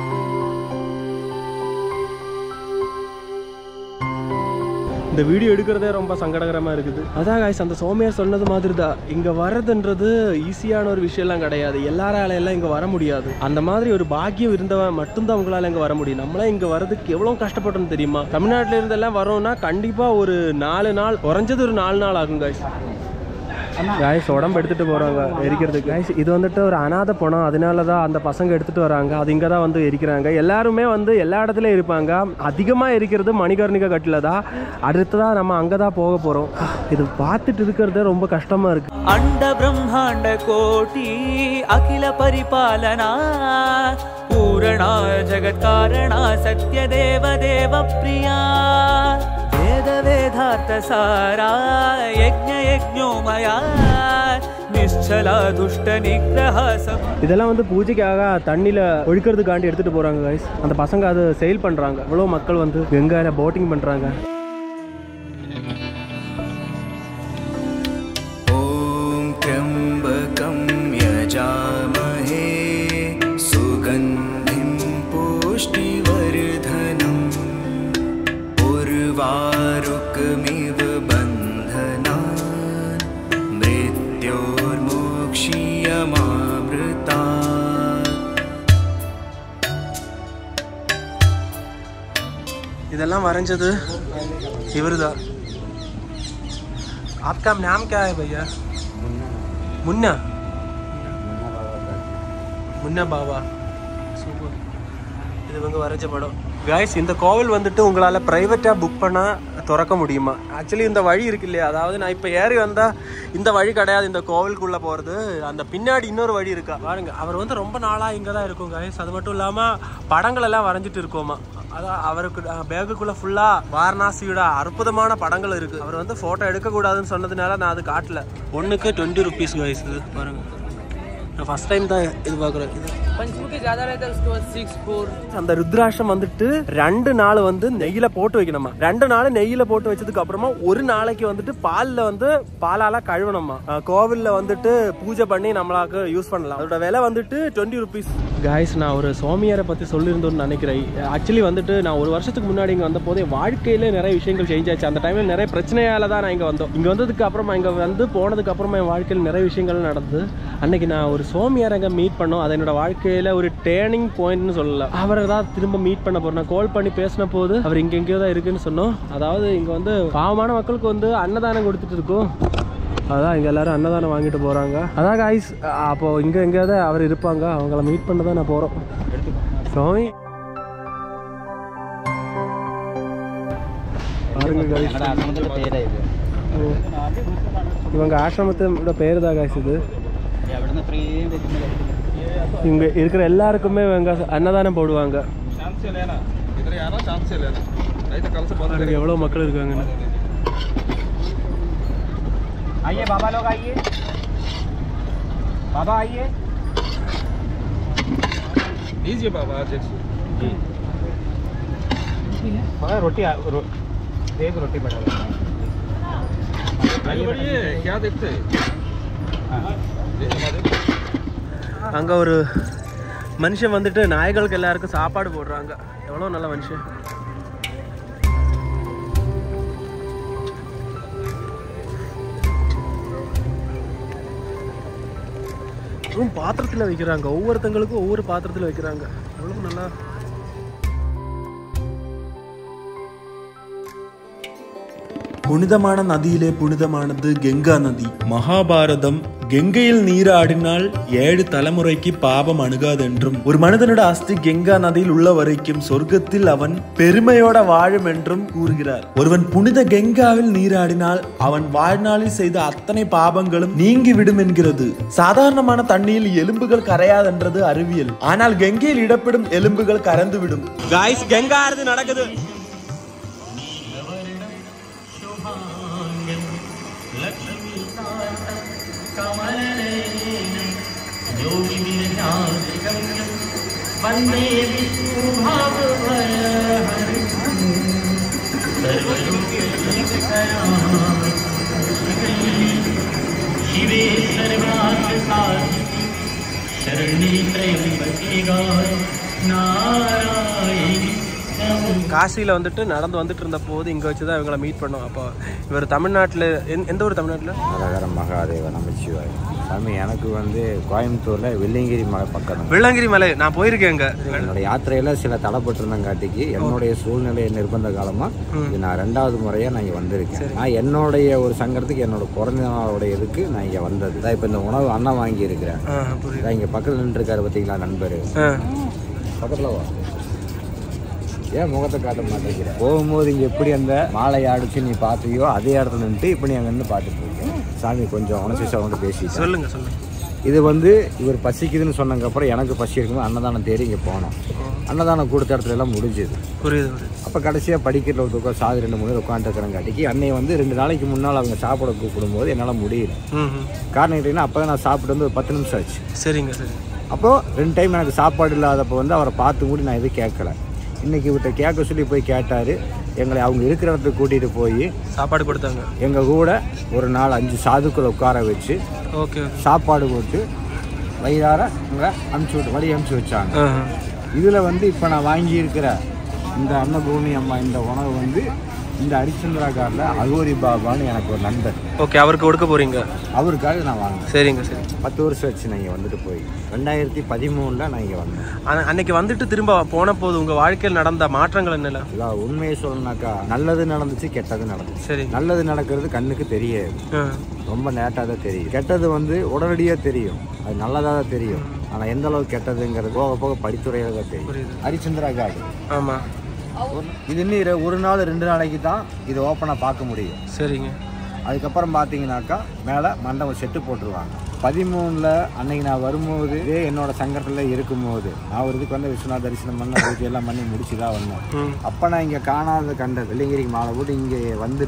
இந்த வீடியோ எடுக்கிறதே ரொம்ப சங்கடகரமாக இருக்குது அதான் காய்ஸ் அந்த சோமியார் சொன்னது மாதிரி தான் இங்கே வர்றதுன்றது ஈஸியான ஒரு விஷயம்லாம் கிடையாது எல்லாரால எல்லாம் இங்கே வர முடியாது அந்த மாதிரி ஒரு பாக்கியம் இருந்தவன் மட்டும்தான் உங்களால் இங்கே வர முடியும் நம்மளாம் இங்கே வரதுக்கு எவ்வளோ கஷ்டப்பட்டோம்னு தெரியுமா தமிழ்நாட்டில இருந்தெல்லாம் வரோம்னா கண்டிப்பாக ஒரு நாலு நாள் குறைஞ்சது ஒரு நாலு நாள் ஆகும் காய்ஸ் காய்ஸ் உடம்பு எடுத்துகிட்டு போகிறாங்க எரிக்கிறதுக்கு காய்ஸ் இது வந்துட்டு ஒரு அனாத பணம் அதனால தான் அந்த பசங்க எடுத்துகிட்டு வராங்க அது இங்கே தான் வந்து எரிக்கிறாங்க எல்லாருமே வந்து எல்லா இடத்துலையும் இருப்பாங்க அதிகமாக எரிக்கிறது மணிகர்ணிகா கட்டில் தான் அடுத்ததாக நம்ம அங்கே தான் போக போகிறோம் இது பார்த்துட்டு இருக்கிறது ரொம்ப கஷ்டமாக இருக்குது अंड ब्रह्मांड कोटि अखिल परिपालना पूरणा जगत्कारणा सत्यदेव देव प्रिया वेद वेदार्थ सारा यज्ञ यज्ञोमया निश्चला दुष्ट निग्रह सम இதெல்லாம் வந்து பூஜைக்காக தண்ணியில் ஒழிக்கிறதுக்காண்டி எடுத்துகிட்டு போகிறாங்க காய்ஸ் அந்த பசங்க அதை சேல் பண்ணுறாங்க இவ்வளோ மக்கள் வந்து கங்காயில் போட்டிங் பண்ணுறாங்க ॐ त्र्यम्बकं यजामहे सुगन्धिं पुष्टिवर्धनम् उर्वारुकमिव बन्धनान् मृत्योर्मोक्षीयमामृतात् இதெல்லாம் வரைஞ்சது இவர் தான் आपका नाम क्या है भैया मुन्ना முன்னா பாபா சூப்பர் இது வந்து வரைஞ்ச படம் காய்ஸ் இந்த கோவில் வந்துட்டு உங்களால் ப்ரைவேட்டாக புக் பண்ணால் திறக்க முடியுமா ஆக்சுவலி இந்த வழி இருக்கு இல்லையா அதாவது நான் இப்போ ஏறி வந்தால் இந்த வழி கிடையாது இந்த கோவிலுக்குள்ளே போகிறது அந்த பின்னாடி இன்னொரு வழி இருக்கா பாருங்க அவர் வந்து ரொம்ப நாளாக இங்கே தான் இருக்கும் காய்ஸ் அது மட்டும் இல்லாமல் படங்கள் எல்லாம் வரைஞ்சிட்டு இருக்கோமா அதான் அவருக்கு பேகுக்குள்ளே ஃபுல்லாக வாரணாசியோட அற்புதமான படங்கள் இருக்குது அவர் வந்து ஃபோட்டோ எடுக்கக்கூடாதுன்னு சொன்னதுனால நான் அது காட்டல ஒன்றுக்கு டுவெண்ட்டி ருபீஸ் காய்ஸ் இது பாருங்க நான் ஃபஸ்ட் டைம் தான் இது பார்க்குறேன் இது पंचमुखी ज्यादा रहता है उसके बाद सिक्स फोर அந்த ருத்ராட்சம் வந்துட்டு ரெண்டு நாள் வந்து நெய்யில போட்டு வைக்கணுமா ரெண்டு நாள் நெய்யில போட்டு வச்சதுக்கு அப்புறமா ஒரு நாளைக்கு வந்துட்டு பால்ல வந்து பாலால கழுவணுமா அஹ் கோவில்ல வந்துட்டு பூஜை பண்ணி நம்மளாக்கு யூஸ் பண்ணலாம் அதோட விலை வந்துட்டு டுவெண்ட்டி ருபீஸ் காய்ஸ் நான் ஒரு சுவாமியாரை பற்றி சொல்லியிருந்தோன்னு நினைக்கிறேன் ஆக்சுவலி வந்துட்டு நான் ஒரு வருஷத்துக்கு முன்னாடி இங்கே வந்த போதே வாழ்க்கையில நிறைய விஷயங்கள் சேஞ்ச் ஆச்சு அந்த டைமில் நிறைய பிரச்சனையால தான் நான் இங்கே வந்தோம் இங்கே வந்ததுக்கு அப்புறமா இங்கே வந்து போனதுக்கு அப்புறமா என் வாழ்க்கையில் நிறைய விஷயங்கள் நடந்தது அன்னைக்கு நான் ஒரு சுவாமியாரை அங்கே மீட் பண்ணோம் அது என்னோட வாழ்க்கையில் ஒரு டேர்னிங் பாயிண்ட்னு சொல்லலாம் அவரை தான் திரும்ப மீட் பண்ண போகிறேன் நான் கால் பண்ணி பேசின போது அவர் இங்கே எங்கேயோ தான் இருக்குன்னு சொன்னோம் அதாவது இங்கே வந்து பாவமான மக்களுக்கு வந்து அன்னதானம் கொடுத்துட்டு இருக்கோம் அதான் இங்கே எல்லாரும் அன்னதானம் வாங்கிட்டு போகிறாங்க அதான் காய்ஸ் அப்போது இங்கே எங்கேயாவது அவர் இருப்பாங்க அவங்கள மீட் பண்ண தான் நான் போகிறோம் சுவாமி பாருங்க guys. ஓ. இவங்க ஆசிரமத்தோட பேர் தான் காய்ஸ் இது இவங்க இருக்கிற எல்லாருக்குமே இவங்க அன்னதானம் போடுவாங்க பாருங்க எவ்வளோ மக்கள் இருக்காங்கன்னு आइए बाबा लोग आइए बाबा आइए लीजिए बाबा जी मगर रोटी आ- रो, एक रोटी बना दो। आइए बेटा। क्या देखते हैं அங்கே ஒரு மனுஷன் வந்துட்டு நாய்களுக்கு எல்லாருக்கும் சாப்பாடு போடுறாங்க எவ்வளோ நல்ல மனுஷன் அதுவும் பாத்திரத்தில் வைக்கிறாங்க ஒவ்வொருத்தங்களுக்கும் ஒவ்வொரு பாத்திரத்தில் வைக்கிறாங்க எவ்வளோ நல்லா புனிதமான நதியிலே புனிதமானது கங்கா நதி மகாபாரதம் கங்கையில் நீராடினால் ஏழு தலைமுறைக்கு பாவம் அணுகாதென்றும் ஒரு மனிதனோட அஸ்தி கங்கா நதியில் உள்ள வரைக்கும் சொர்க்கத்தில் அவன் பெருமையோட வாழும் என்றும் கூறுகிறார் ஒருவன் புனித கங்காவில் நீராடினால் அவன் வாழ்நாளில் செய்த அத்தனை பாவங்களும் நீங்கிவிடும் என்கிறது சாதாரணமான தண்ணியில் எலும்புகள் கரையாதென்றது அறிவியல் ஆனால் கங்கையில் இடப்படும் எலும்புகள் கரைந்துவிடும் காய்ஸ் கங்கா ஆறுது நடக்குது वन्दे शिवे सर्वार्थ साधिके शरणे त्र्यम्बके गौरि नारायणि காசியில் வந்துட்டு நடந்து வந்துட்டு இருந்த போது இங்கே வச்சு தான் இவங்களை மீட் பண்ணோம் அப்போ இவர் தமிழ்நாட்டில் எந்த ஊர் தமிழ்நாட்டில் ஹரஹர மகாதேவ நமச்சிவாய் சாமி எனக்கு வந்து கோயம்புத்தூரில் வெள்ளியங்கிரி மலை பக்கம் தான். வெள்ளங்கிரி மலை நான் போயிருக்கேன் அங்கே என்னோட யாத்திரையில் சில தடைப்பட்டிருந்தங்காட்டிக்கு என்னுடைய சூழ்நிலை நிர்பந்த காலமாக இது நான் ரெண்டாவது முறையாக நான் இங்கே வந்திருக்கேன் நான் என்னுடைய ஒரு சங்கடத்துக்கு என்னோட பிறந்த நாளுடைய இதுக்கு நான் இங்கே வந்தது இதான் இப்போ இந்த உணவு அண்ணன் வாங்கி இருக்கிறேன் இதான் இங்கே பக்கத்தில் நின்றுருக்காரு பார்த்தீங்களா நண்பர் பக்கத்தில் வா ஏன் முகத்தை காட்ட மாட்டேங்கிற போகும்போது இங்கே எப்படி அந்த மாலை அடிச்சு நீ பார்த்தியோ அதே இடத்துல நின்றுட்டு இப்போ நீ அங்கே நின்று பார்த்துட்டு இருக்கேன் சாமி கொஞ்சம் உணர்ச்சி சவுண்டு பேசி சொல்லுங்க சொல்லுங்க இது வந்து இவர் பசிக்குதுன்னு சொன்னதுக்கப்புறம் எனக்கு பசி இருக்கும்போது அன்னதானம் தேடி இங்கே போனோம் அன்னதானம் கொடுத்த இடத்துல எல்லாம் முடிஞ்சுது புரியுது புரியுது அப்போ கடைசியாக படிக்கட்டில் ஒரு உட்காந்து சாதி ரெண்டு மூணு பேர் உட்காந்துருக்கிறங்காட்டிக்கு அன்னையை வந்து ரெண்டு நாளைக்கு முன்னால் அவங்க சாப்பிட கூப்பிடும்போது என்னால் முடியல ம் ம். காரணம் கேட்டிங்கன்னா அப்போ நான் சாப்பிட்டு வந்து ஒரு பத்து நிமிஷம் ஆச்சு சரிங்க சரி அப்போது ரெண்டு டைம் எனக்கு சாப்பாடு இல்லாதப்போ வந்து அவரை பார்த்து கூட நான் எதுவும் கேட்கல இன்னைக்கு இவர்கிட்ட கேட்க சொல்லி போய் கேட்டார் எங்களை அவங்க இருக்கிற இடத்துக்கு கூட்டிகிட்டு போய் சாப்பாடு கொடுத்தாங்க எங்கள் கூட ஒரு நாலு அஞ்சு சாதுக்களை உட்கார வச்சு ஓகே சாப்பாடு போட்டு வயிறார எங்களை அமுச்சு விட்டு வழி அமுச்சு வச்சாங்க ஆஹா. இதில் வந்து இப்போ நான் வாங்கியிருக்கிற இந்த அன்னபூமி அம்மா இந்த உணவு வந்து இந்த ஹரிச்சந்திரா காரில் அகோரி பாபான்னு எனக்கு ஒரு நண்பர் ஓகே அவருக்கு கொடுக்க போறீங்க அவருக்காக நான் வாங்கினேன் சரிங்க சரி பத்து வருஷம் வச்சு நான் இங்கே வந்துட்டு போய் ரெண்டாயிரத்தி பதிமூணில் நான் இங்கே வந்தேன் அன்ன- அன்னைக்கு வந்துட்டு திரும்ப போன போது உங்க வாழ்க்கையில் நடந்த மாற்றங்கள் என்னல இதான் உண்மையை சொல்லணும்னாக்கா நல்லது நடந்துச்சு கெட்டது நடந்துச்சு சரி நல்லது நடக்கிறது கண்ணுக்கு தெரியாது ஆ. ரொம்ப லேட்டாக தான் தெரியும் கெட்டது வந்து உடனடியாக தெரியும் அது நல்லதாக தான் தெரியும் ஆனால் எந்த அளவுக்கு கெட்டதுங்கிறது போக போக படித்துறையாக தான் தெரியும் ஹரிச்சந்திரா காடு ஆமா இது இன்னும் இரு- ஒரு நாள் ரெண்டு நாளைக்கு தான் இது ஓப்பனாக பார்க்க முடியும் சரிங்க அதுக்கப்புறம் பார்த்தீங்கன்னாக்கா மேலே மண்டபம் செட்டு போட்டுருவாங்க பதிமூணில் அன்னைக்கு நான் வரும்போது இதே என்னோட சங்கடத்தில் இருக்கும்போது நான் ஒரு இதுக்கு வந்து விஸ்வநாத் தரிசனம் பண்ண பூஜை எல்லாம் பண்ணி முடிச்சு தான் வந்தேன் ம். அப்போ நான் இங்கே காணாத கண்டது வெள்ளிங்கிரிக்கு மாலை போட்டு இங்கே வந்துட்டு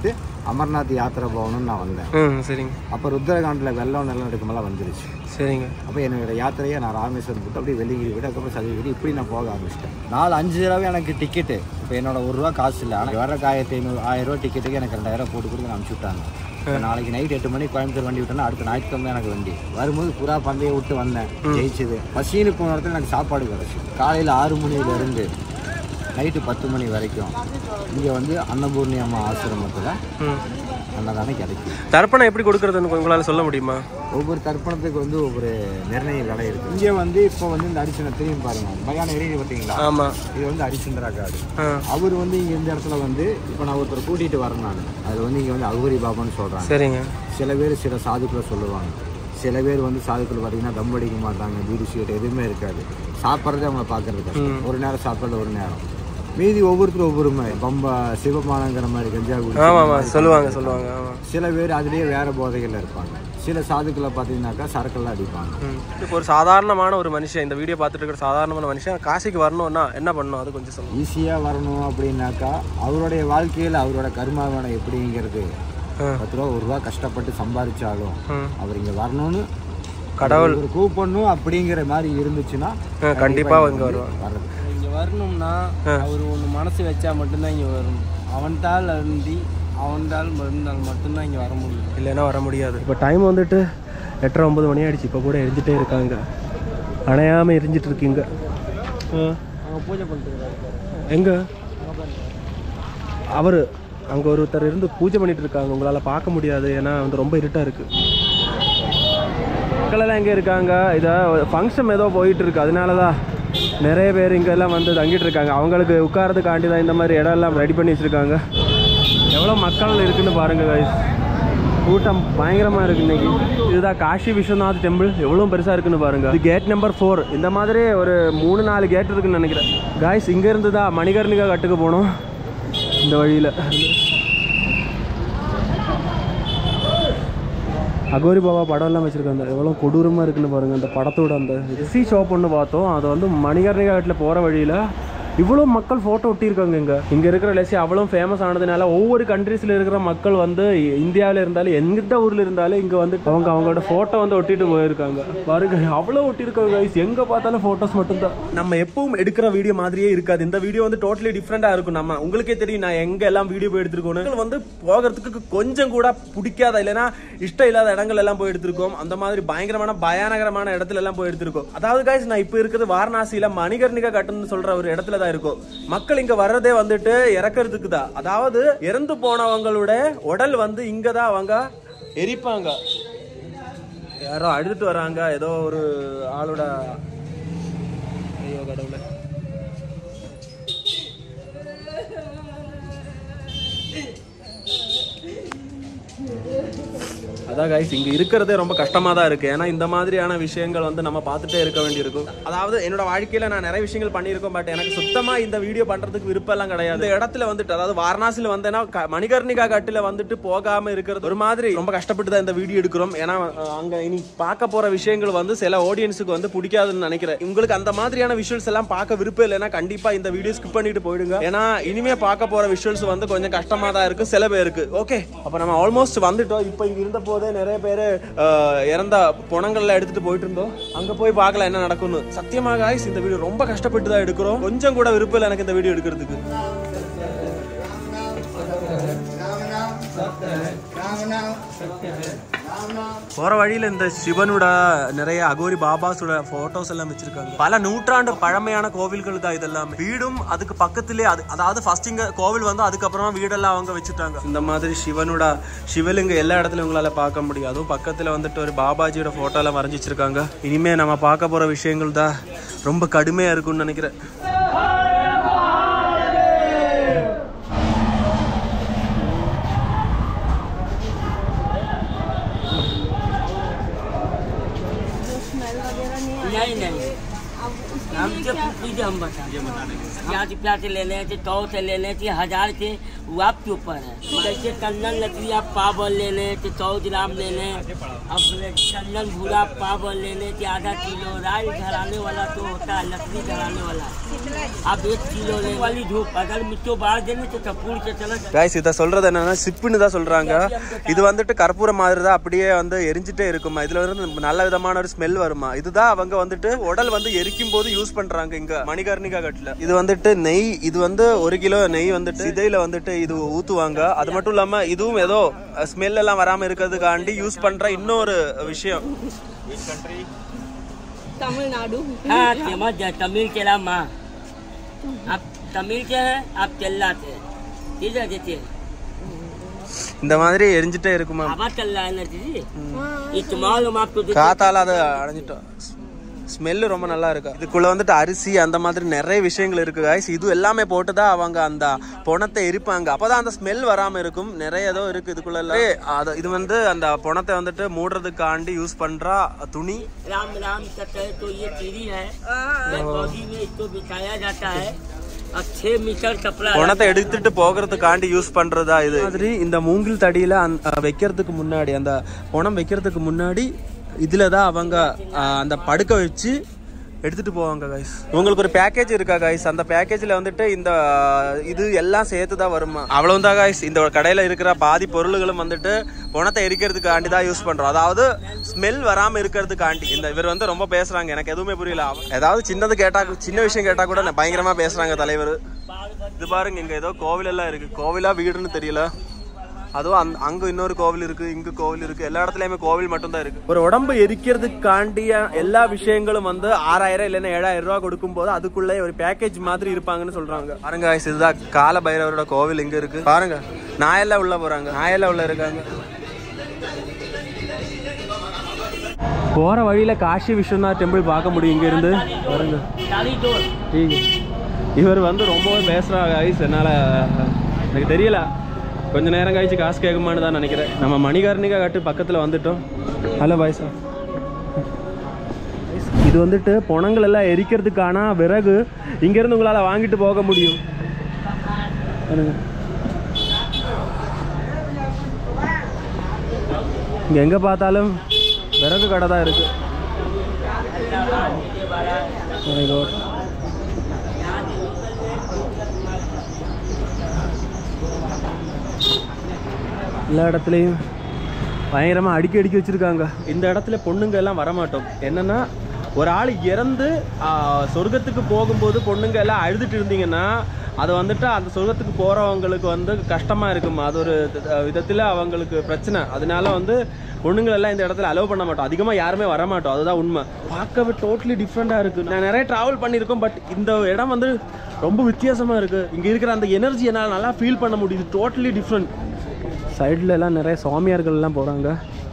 அமர்நாத் யாத்திரை போகணும்னு நான் வந்தேன் ம் சரிங்க அப்போ ருத்ரகாண்டில் வெள்ளம் நிலம் எடுக்கும்போது வந்துருச்சு சரிங்க அப்போ என்னோட யாத்திரையை நான் ராமேஸ்வரம் விட்டு அப்படியே வெள்ளிகிரி விட்டு அதுக்கப்புறம் சதுரகிரி இப்படி நான் போக ஆரம்பிச்சிட்டேன் நாலு அஞ்சு தடவை எனக்கு டிக்கெட்டு இப்போ என்னோட ஒரு ரூபா காசு இல்லை ஆனால் வர ஆயிரத்தி ஐநூறு ஆயிரம் ரூபா டிக்கெட்டுக்கு எனக்கு ரெண்டாயிரம் போட்டு கொடுத்து நான் அனுப்பிச்சு விட்டாங்க இப்போ நாளைக்கு நைட் எட்டு மணிக்கு கோயம்புத்தூர் வண்டி விட்டோன்னா அடுத்த ஞாயிற்றுக்கிழமை எனக்கு வண்டி வரும்போது புறா பந்தய விட்டு வந்தேன் ஜெயிச்சது பசின்னு போன இடத்துல எனக்கு சாப்பாடு கிடச்சி காலையில் ஆறு மணியிலேருந்து நைட்டு பத்து மணி வரைக்கும் இங்கே வந்து அன்னபூர்ணி அம்மா ஆசிரமத்தில் அன்னதானம் கிடைக்கும் தர்ப்பணம் எப்படி கொடுக்கறதுன்னு உங்களால் சொல்ல முடியுமா ஒவ்வொரு தர்ப்பணத்துக்கு வந்து ஒவ்வொரு நிர்ணய விலை இருக்கு இங்கே வந்து இப்போ வந்து இந்த அரிசனை திரும்பி பாருங்க மயான எரியுது பார்த்தீங்களா ஆமா. இது வந்து அரிசந்திரா காடு ஆ. அவர் வந்து இங்கே இந்த இடத்துல வந்து இப்போ நான் ஒருத்தர் கூட்டிகிட்டு வரேன் நான் அதில் வந்து இங்கே வந்து அகுரி பாபான்னு சொல்கிறாங்க சரிங்க சில பேர் சில சாதுக்களை சொல்லுவாங்க சில பேர் வந்து சாதுக்கள் பார்த்தீங்கன்னா தம் அடிக்க மாட்டாங்க பீடி சிகரெட் எதுவுமே இருக்காது சாப்பிட்றதே அவங்க பார்க்கறது கஷ்டம் ஒரு நேரம் சாப்பிட்றது ஒரு நேரம் மீதி ஒவ்வொருத்தரும் ஒவ்வொரு மாதிரி பம்பா சிவபானங்கிற மாதிரி கஞ்சா குடிச்சு ஆமா ஆமா இந்த மாதிரி சொல்லுவாங்க இருப்பாங்க. சொல்லுவாங்க ஆமா சில பேர் அதுலேயே வேற போதைகள்ல இருப்பாங்க சில சாதுக்களை பார்த்தீங்கன்னாக்கா சரக்கெல்லாம் அடிப்பாங்க ம். இப்போ ஒரு சாதாரணமான ஒரு மனுஷன் இந்த வீடியோ பார்த்துட்டு இருக்கிற சாதாரணமான மனுஷன் காசிக்கு வரணும்னா என்ன பண்ணணும் அது கொஞ்சம் சொல்லுங்க ஈஸியாக வரணும் அப்படின்னாக்கா அவருடைய வாழ்க்கையில் அவரோட கர்மாவனை எப்படிங்கிறது பத்து ரூபா ஒரு ரூபா கஷ்டப்பட்டு சம்பாதிச்சாலும் ம். அவர் இங்கே வரணும்னு கடவுள் ஒரு கூப்பிடணும் அப்படிங்கிற மாதிரி இருந்துச்சுன்னா ஆ, கண்டிப்பா இங்க வந்து வருவாங்க. வர்றது இங்கே வரணும்னா அவர் ஒன்று மனசு வச்சா மட்டும்தான் இங்கே வரணும் அவன்தால் அருந்தி அவன்தால் மருந்தால் மட்டும்தான் இங்கே வர முடியும் இல்லைன்னா வர முடியாது இப்போ டைம் வந்துட்டு எட்டரை ஒம்பது மணி ஆயிடுச்சு இப்போ கூட எரிஞ்சிட்டே இருக்காங்க அணையாமல் எரிஞ்சிட்டு இருக்கீங்க அங்கே பூஜை பண்ணிட்டு எங்க அவர் அங்கே ஒருத்தர் இருந்து பூஜை பண்ணிட்டு இருக்காங்க உங்களால் பார்க்க முடியாது ஏன்னா வந்து ரொம்ப இருட்டாக இருக்கு மக்களெல்லாம் எங்கே இருக்காங்க இதை ஃபங்க்ஷன் ஏதோ போயிட்டு இருக்கு அதனால தான் நிறைய பேர் இங்க எல்லாம் வந்து தங்கிட்டு இருக்காங்க அவங்களுக்கு உட்காரதுக்காண்டி தான் இந்த மாதிரி இடம் எல்லாம் ரெடி பண்ணி வச்சிருக்காங்க எவ்வளோ மக்கள் இருக்குன்னு பாருங்க guys கூட்டம் பயங்கரமா இருக்கு இன்னைக்கு இதுதான் காஷி விஸ்வநாத் டெம்பிள் எவ்வளோ பெருசா இருக்குன்னு பாருங்க இது கேட் நம்பர் ஃபோர் இந்த மாதிரி ஒரு மூணு நாலு கேட் இருக்குன்னு நினைக்கிறேன் காய்ஸ் இங்க இருந்து தான் மணிகர்ணிகா கட்டுக்கு போகணும் இந்த வழியில அகோரி பாபா படம் எல்லாம் வச்சிருக்காங்க எவ்வளோ கொடூரமாக இருக்குன்னு பாருங்க அந்த படத்தோட அந்த ரிசி ஷாப் ஒன்று பார்த்தோம் அது வந்து மணிகர்ணிகா வீட்டில் போகிற வழியில் இவ்வளோ மக்கள் ஃபோட்டோ ஒட்டியிருக்காங்க இங்கே இங்கே இருக்கிற லெசி அவ்வளோ ஃபேமஸ் ஆனதுனால ஒவ்வொரு கண்ட்ரீஸில் இருக்கிற மக்கள் வந்து இந்தியாவில் இருந்தாலும் எந்த ஊரில் இருந்தாலும் இங்கே வந்து அவங்க அவங்களோட ஃபோட்டோ வந்து ஒட்டிட்டு போயிருக்காங்க பாருங்க அவ்வளோ ஒட்டியிருக்காங்க guys. எங்கே பார்த்தாலும் ஃபோட்டோஸ் மட்டும்தான் நம்ம எப்பவும் எடுக்கிற வீடியோ மாதிரியே இருக்காது இந்த வீடியோ வந்து டோட்டலி டிஃப்ரெண்டாக இருக்கும் நம்ம உங்களுக்கே தெரியும் நான் எங்கே எல்லாம் வீடியோ போய் எடுத்திருக்கோம் வந்து போகிறதுக்கு கொஞ்சம் கூட பிடிக்காத இல்லைன்னா இஷ்டம் இல்லாத இடங்கள் எல்லாம் போய் எடுத்திருக்கோம் அந்த மாதிரி பயங்கரமான பயங்கரமான இடத்துல எல்லாம் போய் எடுத்திருக்கோம் அதாவது காய்ஸ் நான் இப்போ இருக்கிறது வாரணாசியில மணிகர்ணிகா கட்டுன்னு சொல்ற ஒரு இடத்துல தான் இருக்கும் மக்கள் இங்க வர்றதே வந்துட்டு இறக்கறதுக்கு தான் அதாவது இறந்து போனவங்களோட உடல் வந்து இங்க தான் அவங்க எரிப்பாங்க யாரோ அழுதுட்டு வராங்க ஏதோ ஒரு ஆளோட ஐயோ கடவுளே அதான் கைஸ் இங்க இருக்கிறதே ரொம்ப கஷ்டமா தான் இருக்கு ஏன்னா இந்த மாதிரியான விஷயங்கள் வந்து நம்ம பார்த்துட்டே இருக்க வேண்டியிருக்கும் அதாவது என்னோட வாழ்க்கையில நான் நிறைய விஷயங்கள் பண்ணியிருக்கோம் பட் எனக்கு சுத்தமா இந்த வீடியோ பண்றதுக்கு விருப்பம் எல்லாம் கிடையாது இந்த இடத்துல வந்துட்டு அதாவது வாரணாசியில வந்தேன்னா க- மணிகர்ணிகா கட்டுல வந்துட்டு போகாம இருக்கிறது ஒரு மாதிரி ரொம்ப கஷ்டப்பட்டு தான் இந்த வீடியோ எடுக்கிறோம் ஏன்னா அஹ், அங்க இனி பார்க்க போற விஷயங்கள் வந்து சில ஆடியன்ஸுக்கு வந்து பிடிக்காதுன்னு நினைக்கிறேன் உங்களுக்கு அந்த மாதிரியான விஷுவல்ஸ் எல்லாம் பார்க்க விருப்பம் இல்லைன்னா கண்டிப்பா இந்த வீடியோ ஸ்கிப் பண்ணிட்டு போயிடுங்க ஏன்னா இனிமே பார்க்க போற விஷுவல்ஸ் வந்து கொஞ்சம் கஷ்டமா தான் இருக்கு சில பேருக்கு ஓகே அப்ப நம்ம ஆல்மோஸ்ட் வந்துட்டோம் இப்போ இங்க இருந்த போதே நிறைய பேர் இறந்த புணங்கள்ல எடுத்துட்டு போயிட்டு இருந்தோம் அங்க போய் பார்க்கலாம் என்ன நடக்கும்னு சத்தியமாக guys, இந்த வீடியோ ரொம்ப கஷ்டப்பட்டு தான் எடுக்கிறோம் கொஞ்சம் கூட விருப்பம் இல்லை எனக்கு இந்த வீடியோ எடுக்கிறதுக்கு போற வழியில இந்த சிவனோட நிறைய அகோரி பாபாஸோட போட்டோஸ் எல்லாம் வச்சிருக்காங்க பல நூற்றாண்டு பழமையான கோவில்கள் தான் இதெல்லாம் வீடும் அதுக்கு பக்கத்திலே அது அதாவது ஃபர்ஸ்ட் இங்க கோவில் வந்து அதுக்கப்புறமா வீடெல்லாம் அவங்க வச்சுட்டாங்க இந்த மாதிரி சிவனோட சிவலிங்க எல்லா இடத்துலயும் உங்களால பார்க்க முடியும் அதுவும் பக்கத்துல வந்துட்டு ஒரு பாபாஜியோட போட்டோ எல்லாம் வரைஞ்சி வச்சிருக்காங்க இனிமே நம்ம பார்க்க போற விஷயங்கள் தான் ரொம்ப கடுமையா இருக்கும்னு நினைக்கிறேன் नहीं नहीं हम जब पूछे हम बता प्याज प्याज लेने थे सौ से लेने थे हजार से वो आपके ऊपर है जैसे चंदन लकड़ी आप पावल ले लें तो सौ ग्राम ले लें अब चंदन भूरा पावल ले लें तो आधा किलो राई धराने वाला तो होता है लकड़ी धराने वाला आप एक किलो ले वाली धूप अगर मिट्टो बाढ़ देने तो कपूर के चला கைஸ் இதை சொல்றது என்னன்னா சிப்புன்னு தான் சொல்றாங்க இது வந்துட்டு கற்பூரம் மாதிரி தான் அப்படியே வந்து எரிஞ்சிட்டே இருக்குமா இதுல வந்து நல்ல விதமான ஒரு ஸ்மெல் வருமா இதுதான் அவங்க வந்துட்டு உடல் வந்து எரிக்கும் போது யூஸ் பண்றாங்க இங்க மணிகர்ணிகா கட்டில இது வந்துட்டு நெய் இது வந்து ஒரு கிலோ நெய் வந்துட்டு சிதையில வந்துட்டு இது ஊத்துவாங்க அது மட்டும் இல்லாம இதுவும் ஏதோ ஸ்மெல் எல்லாம் வராம இருக்கிறதுக்காண்டி யூஸ் பண்ற இன்னொரு விஷயம் तमिलनाडु हाँ समझ जाए तमिल के राम माँ आप तमिल के हैं आप चिल्लाते हैं ठीक है देखिए இந்த மாதிரி எரிஞ்சிட்டே இருக்குமா हवा चल रहा है ना दीदी ये मालूम आपको देखिए। காத்தால அதை அடைஞ்சிட்டோம் ஸ்மெல்லு ரொம்ப நல்லா இருக்கு இதுக்குள்ள வந்துட்டு அரிசி அந்த மாதிரி நிறைய விஷயங்கள் இருக்கு guys இது எல்லாமே போட்டு தான் அவங்க அந்த பொணத்தை எரிப்பாங்க அப்பதான் அந்த ஸ்மெல் வராம இருக்கும் நிறைய ஏதோ இருக்கு இதுக்குள்ள எல்லாம். ஏய், அது இது வந்து அந்த பொணத்தை வந்துட்டு மூடுறதுக்காண்டி யூஸ் பண்ற துணி राम राम कहते हैं तो ये चीरी है ये बॉडी में इसको बिछाया जाता है और छह मीटर कपड़ा பொணத்தை எடுத்துட்டு போகிறதுக்காண்டி யூஸ் பண்றதா இது மாதிரி இந்த மூங்கில் தடியில அந்த வைக்கிறதுக்கு முன்னாடி அந்த பொணம் வைக்கிறதுக்கு முன்னாடி இதுல தான் அவங்க அஹ், அந்த படுக்க வச்சு எடுத்துட்டு போவாங்க கைஸ் உங்களுக்கு ஒரு பேக்கேஜ் இருக்கா கைஸ் அந்த பேக்கேஜ்ல வந்துட்டு இந்த இது எல்லாம் சேர்த்து தான் வருமா அவ்வளவுதான் கைஸ் இந்த கடையில இருக்கிற பாதி பொருள்களும் வந்துட்டு பணத்தை எரிக்கிறதுக்காண்டி தான் யூஸ் பண்றோம் அதாவது ஸ்மெல் வராம இருக்கிறதுக்காண்டி இந்த இவர் வந்து ரொம்ப பேசுறாங்க எனக்கு எதுவுமே புரியல அவ- ஏதாவது சின்னது கேட்டா சின்ன விஷயம் கேட்டா கூட நான் பயங்கரமா பேசுறாங்க தலைவர் இது பாருங்க இங்க ஏதோ கோவில் எல்லாம் இருக்கு கோவிலா வீடுன்னு தெரியல அதுவும் அந்த அங்க இன்னொரு கோவில் இருக்கு இங்க கோவில் இருக்கு எல்லா இடத்துலயுமே கோவில் மட்டும் தான் இருக்கு ஒரு உடம்பு எரிக்கிறதுக்காண்டிய எல்லா விஷயங்களும் வந்து ஆறாயிரம் இல்லைன்னா ஏழாயிரம் ரூபாய் கொடுக்கும் போது அதுக்குள்ளே ஒரு பேக்கேஜ் மாதிரி இருப்பாங்கன்னு சொல்றாங்க பாருங்க guys, இதுதான் கால பைரவரோட கோவில் இங்க இருக்கு பாருங்க நாயெல்லாம் உள்ள போறாங்க நாயெல்லாம் உள்ள இருக்காங்க போற வழியில காஷி விஸ்வநாத் டெம்பிள் பார்க்க முடியும் இங்க இருந்து பாருங்க ठीक है. இவர் வந்து ரொம்பவே பேசுகிறாங்க ஐஸ் என்னால் எனக்கு தெரியல கொஞ்ச நேரம் கழிச்சு காசு கேட்குமான்னு தான் நினைக்கிறேன் நம்ம மணிகர்ணிகா கட்டு பக்கத்தில் வந்துட்டோம் ஹலோ பாய் சார் இது வந்துட்டு பொணங்கள் எல்லாம் எரிக்கிறதுக்கான விறகு இங்கேருந்து உங்களால் வாங்கிட்டு போக முடியும் பாருங்க. இங்க எங்கே பார்த்தாலும் விறகு கடை தான் இருக்குது My God. எல்லா இடத்துலையும் பயங்கரமாக அடுக்கி அடுக்கி வச்சுருக்காங்க இந்த இடத்துல பொண்ணுங்க எல்லாம் வரமாட்டோம் என்னன்னா ஒரு ஆள் இறந்து ஆ, சொர்க்கத்துக்கு போகும்போது பொண்ணுங்க எல்லாம் அழுதுட்டு இருந்தீங்கன்னா அது வந்துட்டு அந்த சொர்க்கத்துக்கு போகிறவங்களுக்கு வந்து கஷ்டமாக இருக்கும் அது ஒரு விதத்தில் அவங்களுக்கு பிரச்சனை அதனால வந்து பொண்ணுங்கள் எல்லாம் இந்த இடத்துல அலோவ் பண்ண மாட்டோம் அதிகமாக யாருமே வர மாட்டோம் அதுதான் உண்மை பார்க்கவே டோட்டலி டிஃப்ரெண்ட்டாக இருக்குது நான் நிறைய ட்ராவல் பண்ணியிருக்கோம் பட் இந்த இடம் வந்து ரொம்ப வித்தியாசமாக இருக்குது இங்கே இருக்கிற அந்த எனர்ஜி என்னால் நல்லா ஃபீல் பண்ண முடியுது டோட்டலி டிஃப்ரெண்ட் சைடில் எல்லாம் நிறைய சாமியார்கள் எல்லாம் போகிறாங்க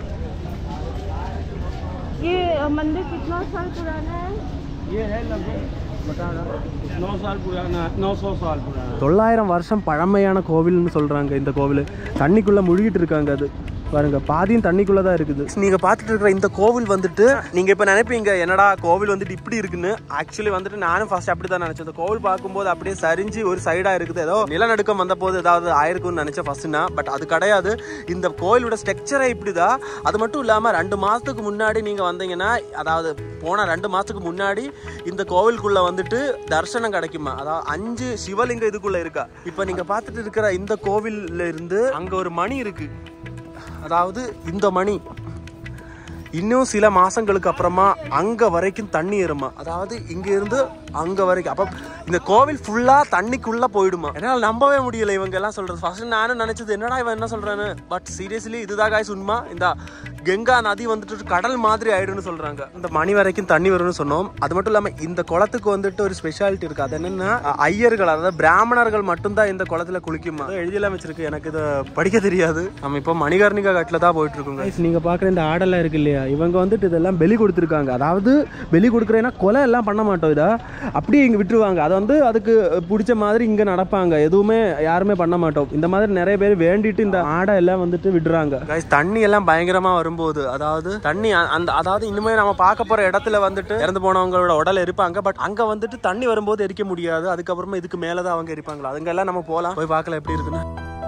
ये मंदिर कितना साल पुराना है ये है लगभग बता रहा नौ साल पुराना नौ सौ साल पुराना தொள்ளாயிரம் வருஷம் பழமையான கோவில்னு சொல்றாங்க இந்த கோவில் தண்ணிக்குள்ள முழுகிட்டு இருக்காங்க அது பாருங்க பாதியும் தண்ணிக்குள்ள தான் இருக்குது நீங்க பார்த்துட்டு இருக்கிற இந்த கோவில் வந்துட்டு நீங்க இப்ப நினைப்பீங்க என்னடா கோவில் வந்துட்டு இப்படி இருக்குன்னு ஆக்சுவலி வந்துட்டு நானும் ஃபர்ஸ்ட் அப்படி தான் நினைச்சேன் இந்த கோவில் பார்க்கும்போது அப்படியே சரிஞ்சு ஒரு சைடா இருக்குது ஏதோ நிலநடுக்கம் வந்த போது ஏதாவது ஆயிருக்கும்னு நினைச்சேன் ஃபர்ஸ்ட்னா பட் அது கிடையாது இந்த கோவிலோட ஸ்ட்ரக்சரே இப்படிதான் அது மட்டும் இல்லாம ரெண்டு மாசத்துக்கு முன்னாடி நீங்க வந்தீங்கன்னா அதாவது போன ரெண்டு மாசத்துக்கு முன்னாடி இந்த கோவிலுக்குள்ள வந்துட்டு தரிசனம் கிடைக்குமா அதாவது அஞ்சு சிவலிங்கம் இதுக்குள்ள இருக்கா இப்ப நீங்க பார்த்துட்டு இருக்கிற இந்த கோவில்ல இருந்து அங்க ஒரு மணி இருக்கு அதாவது இந்த மணி இன்னும் சில மாசங்களுக்கு அப்புறமா அங்க வரைக்கும் தண்ணி ஏறுமா அதாவது இங்க இருந்து அங்க வரைக்கும் அப்ப இந்த கோவில் ஃபுல்லா தண்ணிக்குள்ள போயிடுமா என்னால நம்பவே முடியல இவங்க எல்லாம் சொல்றது ஃபர்ஸ்ட் நானும் நினைச்சது என்னடா இவன் என்ன சொல்றான்னு பட் சீரியஸ்லி இதுதான் காய்ஸ் உண்மை இந்த கங்கா நதி வந்துட்டு கடல் மாதிரி ஆயிடும்னு சொல்றாங்க இந்த மணி வரைக்கும் தண்ணி வரும்னு சொன்னோம் அது மட்டும் இல்லாம இந்த குளத்துக்கு வந்துட்டு ஒரு ஸ்பெஷாலிட்டி இருக்கு அது என்னன்னா அ- ஐயர்கள் அதாவது பிராமணர்கள் மட்டும்தான் இந்த குளத்துல குளிக்குமா அது எழுதியெல்லாம் வச்சிருக்கு எனக்கு இதை படிக்க தெரியாது நம்ம இப்போ மணிகர்ணிகா கட்டில தான் போயிட்டு இருக்கோங்க நீங்க பாக்குற இந்த ஆடெல்லாம் இருக்கு இல்லையா இவங்க வந்துட்டு இதெல்லாம் பலி கொடுத்துருக்காங்க அதாவது பலி கொடுக்குறேன்னா கொலை எல்லாம் பண்ண மாட்டோம் இதை அப்படியே இங்கே விட்டுருவாங்க அதை வந்து அதுக்கு பிடிச்ச மாதிரி இங்கே நடப்பாங்க எதுவுமே யாருமே பண்ண மாட்டோம் இந்த மாதிரி நிறைய பேர் வேண்டிட்டு இந்த ஆடை எல்லாம் வந்துட்டு விடுறாங்க Guys, தண்ணி எல்லாம் பயங்கரமாக வரும்போது அதாவது தண்ணி அ- அந்த அதாவது இனிமேல் நம்ம பார்க்க போகிற இடத்துல வந்துட்டு இறந்து போனவங்களோட உடல் இருப்பாங்க பட் அங்கே வந்துட்டு தண்ணி வரும்போது எரிக்க முடியாது அதுக்கப்புறமா இதுக்கு மேலே தான் அவங்க எரிப்பாங்களா அதுங்கெல்லாம் நம்ம போகலாம் போய் பார்க்கலாம் எப்படி இருக்குன்னு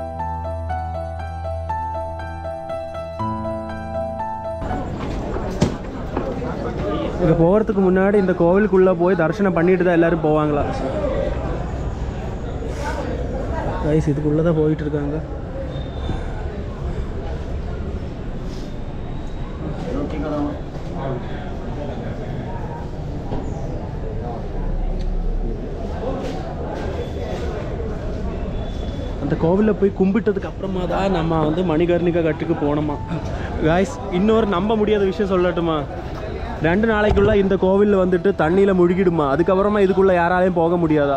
இங்கே போகிறதுக்கு முன்னாடி இந்த கோவிலுக்குள்ளே போய் தரிசனம் பண்ணிட்டு தான் எல்லாரும் போவாங்களா ரைஸ் இதுக்குள்ளே தான் போயிட்டு இருக்காங்க அந்த கோவிலில் போய் கும்பிட்டதுக்கு அப்புறமா தான் நம்ம வந்து மணிகர்ணிகா கட்டுக்கு போனோமா காய்ஸ் இன்னொரு நம்ப முடியாத விஷயம் சொல்லட்டுமா ரெண்டு நாளைக்குள்ள இந்த கோவிலில் வந்துட்டு தண்ணியில் முழுகிடுமா அதுக்கப்புறமா இதுக்குள்ளே யாராலையும் போக முடியாதா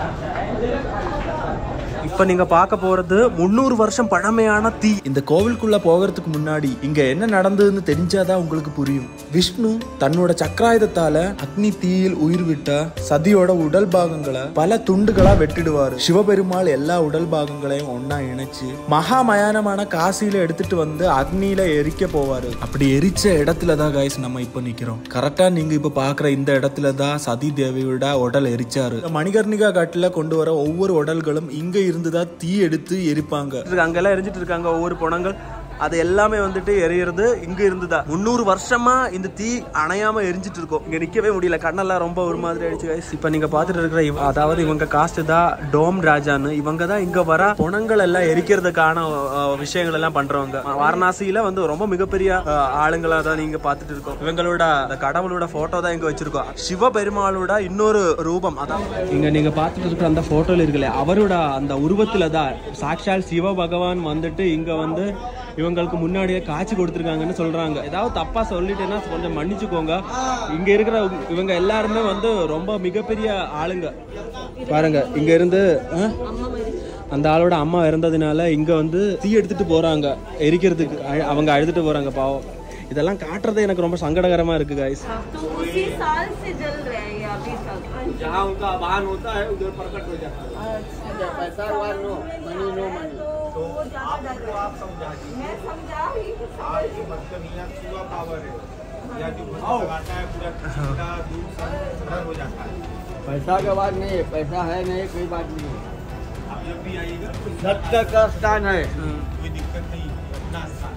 இப்போ நீங்க பார்க்க போறது முந்நூறு வருஷம் பழமையான தீ இந்த கோவிலுக்குள்ள போகிறதுக்கு முன்னாடி இங்க என்ன நடந்ததுன்னு தெரிஞ்சாதான் உங்களுக்கு புரியும் விஷ்ணு தன்னோட சக்கராயுதத்தால அக்னி தீயில் உயிர் விட்ட சதியோட உடல் பாகங்களை பல துண்டுகளா வெட்டிடுவாரு சிவபெருமாள் எல்லா உடல் பாகங்களையும் ஒண்ணா இணைச்சு மகா மயானமான காசியில எடுத்துட்டு வந்து அக்னியில எரிக்க போவாரு அப்படி எரிச்ச இடத்துல தான் காய்ஸ் நம்ம இப்ப நிக்கிறோம் கரெக்டா நீங்க இப்ப பாக்குற இந்த இடத்துல தான் சதி தேவியோட உடல் எரிச்சாரு மணிகர்ணிகா காட்டுல கொண்டு வர ஒவ்வொரு உடல்களும் இங்க இருந்துதான் தீ எடுத்து எரிப்பாங்க இருக்கு. அங்கெல்லாம் எரிஞ்சிட்டு இருக்காங்க ஒவ்வொரு பணங்கள் அது எல்லாமே வந்துட்டு எரியறது இங்க இருந்துதா முந்நூறு வருஷமா இந்த தீ அணையாம எரிஞ்சிட்டு இருக்கும் இங்க நிக்கவே முடியல கண்ணெல்லாம் ரொம்ப ஒரு மாதிரி ஆயிடுச்சு guys. இப்ப நீங்க பாத்துட்டு இருக்கிற இவ- அதாவது இவங்க காஸ்ட் தான் டோம் ராஜான்னு இவங்க தான் இங்க வர புணங்கள் எல்லாம் எரிக்கிறதுக்கான அஹ், விஷயங்கள் எல்லாம் பண்றவங்க வாரணாசியில வந்து ரொம்ப மிகப்பெரிய அஹ், ஆளுங்களா தான் நீங்க பாத்துட்டு இருக்கோம் இவங்களோட அந்த கடவுளோட போட்டோ தான் இங்க வச்சிருக்கோம் சிவபெருமாளோட இன்னொரு ரூபம் அதான் இங்க நீங்க பாத்துட்டு இருக்கிற அந்த போட்டோல இருக்குல்ல அவரோட அந்த உருவத்துல தான் சாக்ஷால் சிவ பகவான் வந்துட்டு இங்க வந்து இவங்களுக்கு முன்னாடியே காட்சி கொடுத்துருக்காங்கன்னு சொல்றாங்க ஏதாவது தப்பா சொல்லிட்டேன்னா கொஞ்சம் மன்னிச்சுக்கோங்க இங்க இருக்கிற இவங்க எல்லாருமே வந்து ரொம்ப மிகப்பெரிய ஆளுங்க பாருங்க இங்க இருந்து ஆ? அந்த ஆளோட அம்மா இறந்ததுனால இங்க வந்து தீ எடுத்துட்டு போறாங்க எரிக்கிறதுக்கு அழ- அவங்க அழுதுட்டு போறாங்க பாவம் இதெல்லாம் காட்டுறது எனக்கு ரொம்ப சங்கடகரமா இருக்கு गाइस तो उसी साल से जल रहे हैं ये अभी तक जहाँ उनका वाहन होता है उधर प्रकट हो जाता है अच्छा पैसा वाहन नो मनी नो मनी तो वो ज्यादा जल रहा है मैं समझा ही मतलब यहाँ छुआ पावर है या जो लगाता है पूरा किसी का दूर सब खराब हो जाता है पैसा का बात नहीं है पैसा है नहीं कोई बात नहीं है आप जब भी आइएगा सत्य का स्थान है कोई दिक्कत नहीं है अपना स्थान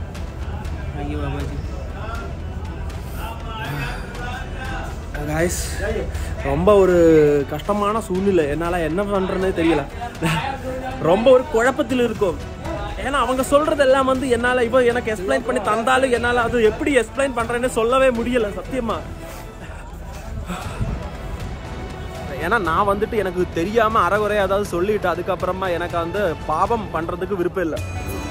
காய்ஸ் ரொம்ப ஒரு கஷ்டமான சூழ்நிலை என்னால் என்ன பண்ணுறேன்னே தெரியல ரொம்ப ஒரு குழப்பத்தில் இருக்கும் ஏன்னா அவங்க சொல்றது எல்லாம் வந்து என்னால் இப்போ எனக்கு எக்ஸ்பிளைன் பண்ணி தந்தாலும் என்னால் அது எப்படி எக்ஸ்பிளைன் பண்ணுறேன்னு சொல்லவே முடியல சத்தியமா ஏன்னா நான் வந்துட்டு எனக்கு தெரியாம அறகுறையா ஏதாவது சொல்லிட்டு அதுக்கப்புறமா எனக்கு வந்து பாவம் பண்றதுக்கு விருப்பம் இல்லை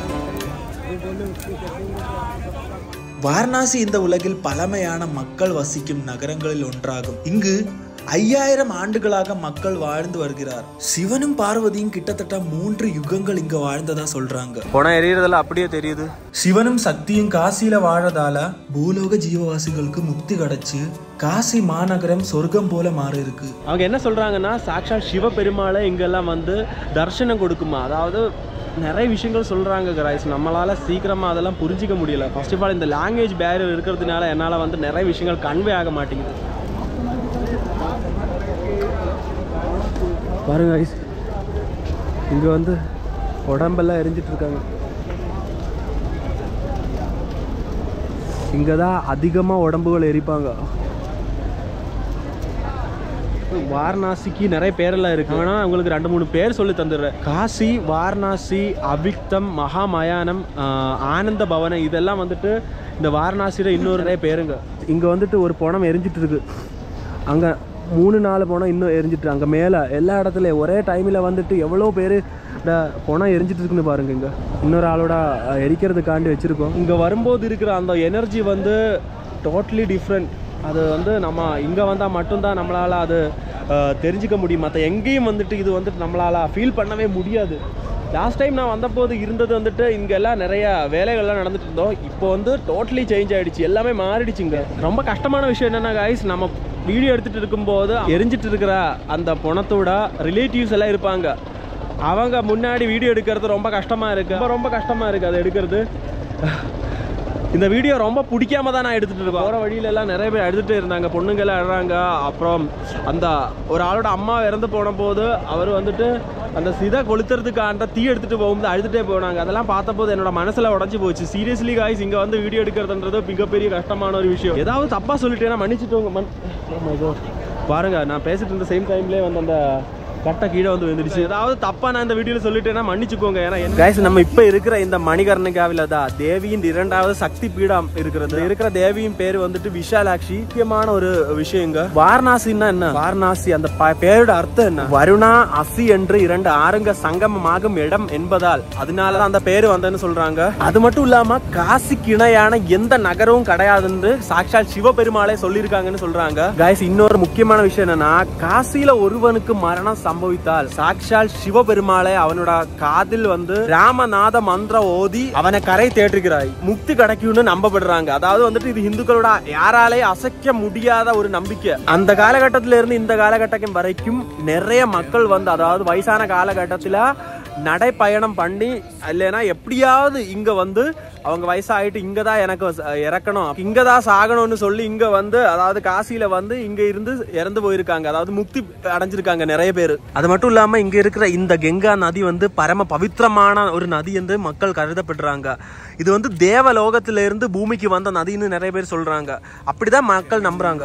வாரணாசி இந்த உலகில் பழமையான மக்கள் வசிக்கும் நகரங்களில் ஒன்றாகும் இங்கு ஐயாயிரம் ஆண்டுகளாக மக்கள் வாழ்ந்து வருகிறார் சிவனும் பார்வதியும் கிட்டத்தட்ட மூன்று யுகங்கள் இங்க வாழ்ந்ததா சொல்றாங்க பணம் எரியறதுல அப்படியே தெரியுது சிவனும் சக்தியும் காசியில வாழறதால பூலோக ஜீவவாசிகளுக்கு முக்தி கிடைச்சு காசி மாநகரம் சொர்க்கம் போல மாறி இருக்கு அவங்க என்ன சொல்றாங்கன்னா சாக்ஷாத் சிவபெருமாளை இங்கெல்லாம் வந்து தர்ஷனம் கொடுக்குமா அதாவது நிறைய விஷயங்கள் சொல்றாங்க கராய்ஸ் நம்மளால சீக்கிரமா அதெல்லாம் புரிஞ்சிக்க முடியல ஃபர்ஸ்ட் ஆஃப் ஆல் இந்த லாங்குவேஜ் பேரியர் இருக்கிறதுனால என்னால் வந்து நிறைய விஷயங்கள் கன்வே ஆக மாட்டேங்குது பாருங்க guys இங்க வந்து உடம்பெல்லாம் எரிஞ்சிட்டு இருக்காங்க இங்கே தான் அதிகமாக உடம்புகள் எரிப்பாங்க வாரணாசிக்கு நிறைய பேரெல்லாம் இருக்கு ஆனால் உங்களுக்கு ரெண்டு மூணு பேர் சொல்லி தந்துடுறேன் காசி வாரணாசி அவிக்தம் மகாமயானம் ஆஹ், ஆனந்த பவனம் இதெல்லாம் வந்துட்டு இந்த வாரணாசியில் இன்னொரு நிறைய பேருங்க இங்கே வந்துட்டு ஒரு பணம் எரிஞ்சிட்டு இருக்கு அங்கே மூணு நாலு பணம் இன்னும் எரிஞ்சிட்டு அங்கே மேலே எல்லா இடத்துலையும் ஒரே டைமில் வந்துட்டு எவ்வளோ பேர் இந்த பணம் எரிஞ்சிட்டு இருக்குன்னு பாருங்க இங்கே இன்னொரு ஆளோட அஹ், எரிக்கிறதுக்காண்டி வச்சுருக்கோம் இங்கே வரும்போது இருக்கிற அந்த எனர்ஜி வந்து டோட்டலி டிஃப்ரெண்ட் அது வந்து நம்ம இங்கே வந்தால் மட்டும்தான் நம்மளால் அது அஹ், தெரிஞ்சுக்க முடியும் மற்ற எங்கேயும் வந்துட்டு இது வந்துட்டு நம்மளால் ஃபீல் பண்ணவே முடியாது லாஸ்ட் டைம் நான் வந்தபோது இருந்தது வந்துட்டு இங்க எல்லாம் நிறைய வேலைகள்லாம் நடந்துட்டு இருந்தோம் இப்போ வந்து டோட்டலி சேஞ்ச் ஆயிடுச்சு எல்லாமே மாறிடுச்சுங்க ரொம்ப கஷ்டமான விஷயம் என்னன்னா guys நம்ம வீடியோ எடுத்துட்டு இருக்கும்போது எரிஞ்சிட்டு இருக்கிற அந்த பணத்தோட ரிலேட்டிவ்ஸ் எல்லாம் இருப்பாங்க அவங்க முன்னாடி வீடியோ எடுக்கிறது ரொம்ப கஷ்டமா இருக்கு ரொம்ப ரொம்ப கஷ்டமா இருக்கு அதை எடுக்கிறது இந்த வீடியோ ரொம்ப பிடிக்காம தான் நான் எடுத்துட்டு இருக்கேன் போகிற வழியில எல்லாம் நிறைய பேர் எடுத்துட்டு இருந்தாங்க பொண்ணுங்க எல்லாம் அழுறாங்க அப்புறம் அந்த ஒரு ஆளோட அம்மா இறந்து போன போது அவர் வந்துட்டு அந்த சிதை கொளுத்துறதுக்கான தீ எடுத்துட்டு போகும்போது அழுதுட்டே போனாங்க அதெல்லாம் பார்த்தபோது என்னோட மனசுல உடஞ்சி போச்சு சீரியஸ்லி காய்ஸ் இங்க வந்து வீடியோ எடுக்கிறதுன்றது மிகப்பெரிய கஷ்டமான ஒரு விஷயம் ஏதாவது தப்பா சொல்லிட்டேன்னா மன்னிச்சுட்டு மன் Oh my God. பாருங்க நான் பேசிட்டு இருந்த சேம் டைம்லேயே வந்து அந்த கட்டை கீழே வந்து வந்துடுச்சு ஏதாவது தப்பா நான் இந்த வீடியோல சொல்லிட்டேன்னா மன்னிச்சுக்கோங்க ஏன்னா கைஸ் நம்ம இப்ப இருக்கிற இந்த மணிகர்ணிகாவில தான் தேவியின் இரண்டாவது சக்தி பீடம் இருக்கிறது இருக்கிற தேவியின் பேர் வந்துட்டு விஷாலாட்சி முக்கியமான ஒரு விஷயங்க வாரணாசின்னா என்ன வாரணாசி அந்த ப- பேரோட அர்த்தம் என்ன வருணா அசி என்று இரண்டு ஆறுங்க சங்கமமாகும் இடம் என்பதால் அதனாலதான் அந்த பேரு வந்ததுன்னு சொல்றாங்க அது மட்டும் இல்லாம காசிக்கு இணையான எந்த நகரமும் கிடையாதுன்னு சாட்சாத் சிவபெருமாளே சொல்லியிருக்காங்கன்னு சொல்றாங்க கைஸ் இன்னொரு முக்கியமான விஷயம் என்னன்னா காசியில ஒருவனுக்கு மரணம் சம்பவித்தால் சாட்சால் சிவபெருமாளை அவனோட காதில் வந்து ராமநாத மந்திர ஓதி அவனை கரை தேற்றுகிறாய் முக்தி கிடைக்கும்னு நம்பப்படுறாங்க அதாவது வந்துட்டு இது இந்துக்களோட யாராலே அசைக்க முடியாத ஒரு நம்பிக்கை அந்த காலகட்டத்தில இருந்து இந்த காலகட்டம் வரைக்கும் நிறைய மக்கள் வந்து அதாவது வயசான காலகட்டத்துல நடைப்பயணம் பண்ணி இல்லைன்னா எப்படியாவது இங்க வந்து அவங்க வயசாயிட்டு இங்க தான் எனக்கு ச- இறக்கணும் இங்க தான் சாகணும்னு சொல்லி இங்க வந்து அதாவது காசியில வந்து இங்க இருந்து இறந்து போயிருக்காங்க அதாவது முக்தி அடைஞ்சிருக்காங்க நிறைய பேர் அது மட்டும் இல்லாம இங்க இருக்கிற இந்த கங்கா நதி வந்து பரம பவித்திரமான ஒரு நதி என்று மக்கள் கருதப்படுறாங்க இது வந்து தேவலோகத்தில இருந்து பூமிக்கு வந்த நதின்னு நிறைய பேர் சொல்றாங்க அப்படிதான் மக்கள் நம்புறாங்க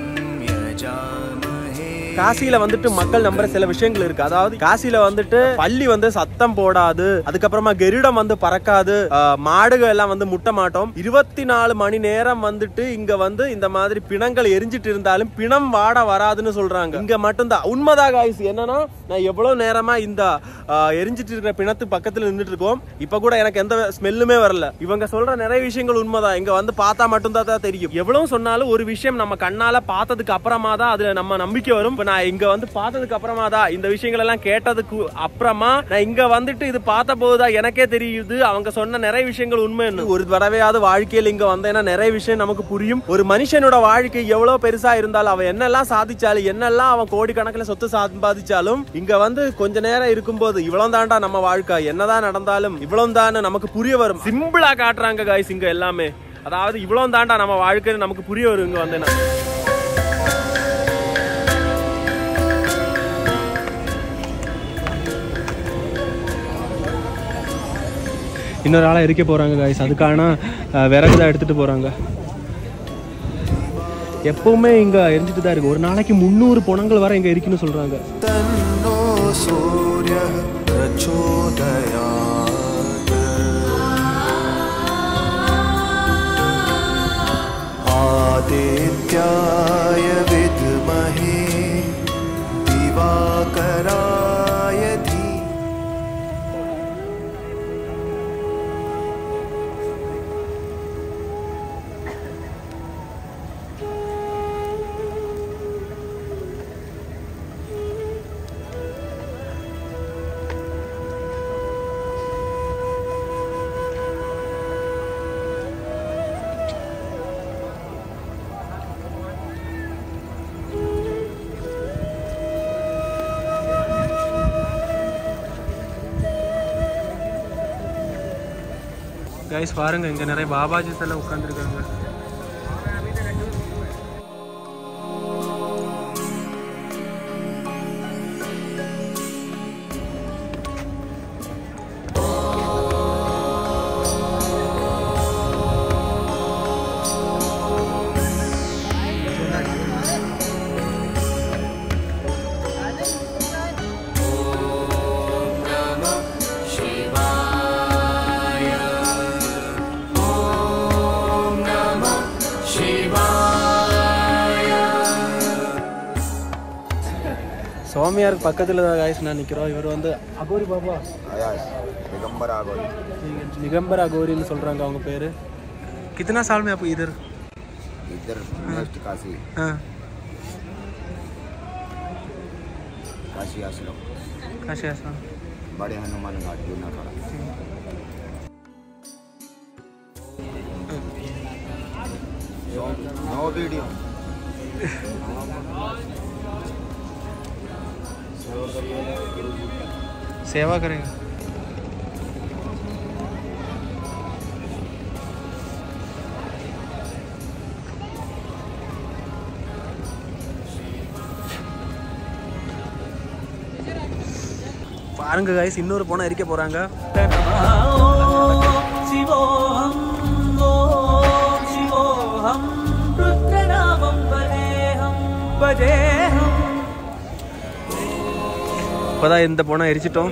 காசியில வந்துட்டு மக்கள் நம்புற சில விஷயங்கள் இருக்கு அதாவது காசியில வந்துட்டு பள்ளி வந்து சத்தம் போடாது அதுக்கப்புறமா கெருடம் வந்து பறக்காது ஆஹ், மாடுகள் எல்லாம் வந்து முட்ட மாட்டோம் இருபத்தி நாலு மணி நேரம் வந்துட்டு இங்க வந்து இந்த மாதிரி பிணங்கள் எரிஞ்சிட்டு இருந்தாலும் பிணம் வாட வராதுன்னு சொல்றாங்க இங்க மட்டும்தான் உண்மைதான் காய்ஸ் என்னன்னா நான் எவ்வளவு நேரமா இந்த ஆஹ், எரிஞ்சிட்டு இருக்கிற பிணத்து பக்கத்துல நின்றுட்டு இருக்கோம் இப்ப கூட எனக்கு எந்த ஸ்மெல்லுமே வரல இவங்க சொல்ற நிறைய விஷயங்கள் உண்மைதான் இங்க வந்து பார்த்தா மட்டும்தான் தான் தெரியும் எவ்வளவு சொன்னாலும் ஒரு விஷயம் நம்ம கண்ணால பார்த்ததுக்கு அப்புறமா தான் அதுல நம்ம நம்பிக்கை வரும் இப்ப நான் இங்க வந்து பார்த்ததுக்கு அப்புறமா தான் இந்த விஷயங்கள் எல்லாம் கேட்டதுக்கு அப்புறமா நான் இங்க வந்துட்டு இது பார்த்த போதுதான் எனக்கே தெரியுது அவங்க சொன்ன நிறைய விஷயங்கள் உண்மைன்னு ஒரு தடவையாவது வாழ்க்கையில் இங்க வந்தேன்னா நிறைய விஷயம் நமக்கு புரியும் ஒரு மனுஷனோட வாழ்க்கை எவ்வளவு பெருசா இருந்தாலும் அவன் என்னெல்லாம் சாதிச்சாலும் என்னெல்லாம் அவன் கோடிக்கணக்கில் சொத்து சம்பாதிச்சாலும் இங்க வந்து கொஞ்ச நேரம் இருக்கும்போது இவ்வளவு தாண்டா நம்ம வாழ்க்கை என்னதான் நடந்தாலும் இவ்வளவு தான் நமக்கு புரிய வரும் சிம்பிளா காட்டுறாங்க காய்ஸ் இங்க எல்லாமே அதாவது இவ்வளவு தாண்டா நம்ம வாழ்க்கைன்னு நமக்கு புரிய வரும் இங்க வந்தேன்னா இன்னொரு ஆளாக இருக்க போகிறாங்க காய்ஸ் அதுக்கான அஹ், விறகு தான் எடுத்துகிட்டு போகிறாங்க எப்பவுமே இங்கே எரிஞ்சிட்டு தான் இருக்கு ஒரு நாளைக்கு முந்நூறு பணங்கள் வரை இங்கே இருக்குன்னு சொல்கிறாங்க तन्नो सूर्यः प्रचोदयात् आदित्याय विद्महे दिवाकराय धी கைஸ் பாருங்க இங்கே நிறைய பாபாஜிஸ் எல்லாம் உட்காந்துருக்காங்க சுவாமியாருக்கு பக்கத்தில் தான் காய்ஸ் நான் நிற்கிறோம் இவர் வந்து அகோரி பாபா दिगंबर आगोरी निगंबर अगोरीன்னு சொல்கிறாங்க அவங்க பேர் कितना साल में आप इधर इधर नेक्स्ट काशी हाँ काशी आश्रम काशी आश्रम बड़े हनुमान घाट गिरना पड़ा नो वीडियो सेवा करेंगे பாருங்க கைஸ் இன்னொரு போனா இருக்க போறாங்க शिवोऽहं ॐ शिवोऽहं रुद्रनामं भजेऽहं भजेऽहं இப்போதான் இந்த போனா எரிச்சிட்டோம்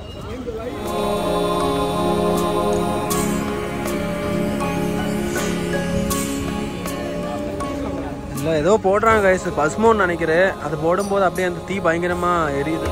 இல்லை ஏதோ போடுறாங்க கைஸ் பஸ்மோன்னு நினைக்கிறேன் அது போடும்போது அப்படியே அந்த தீ பயங்கரமா எரியுது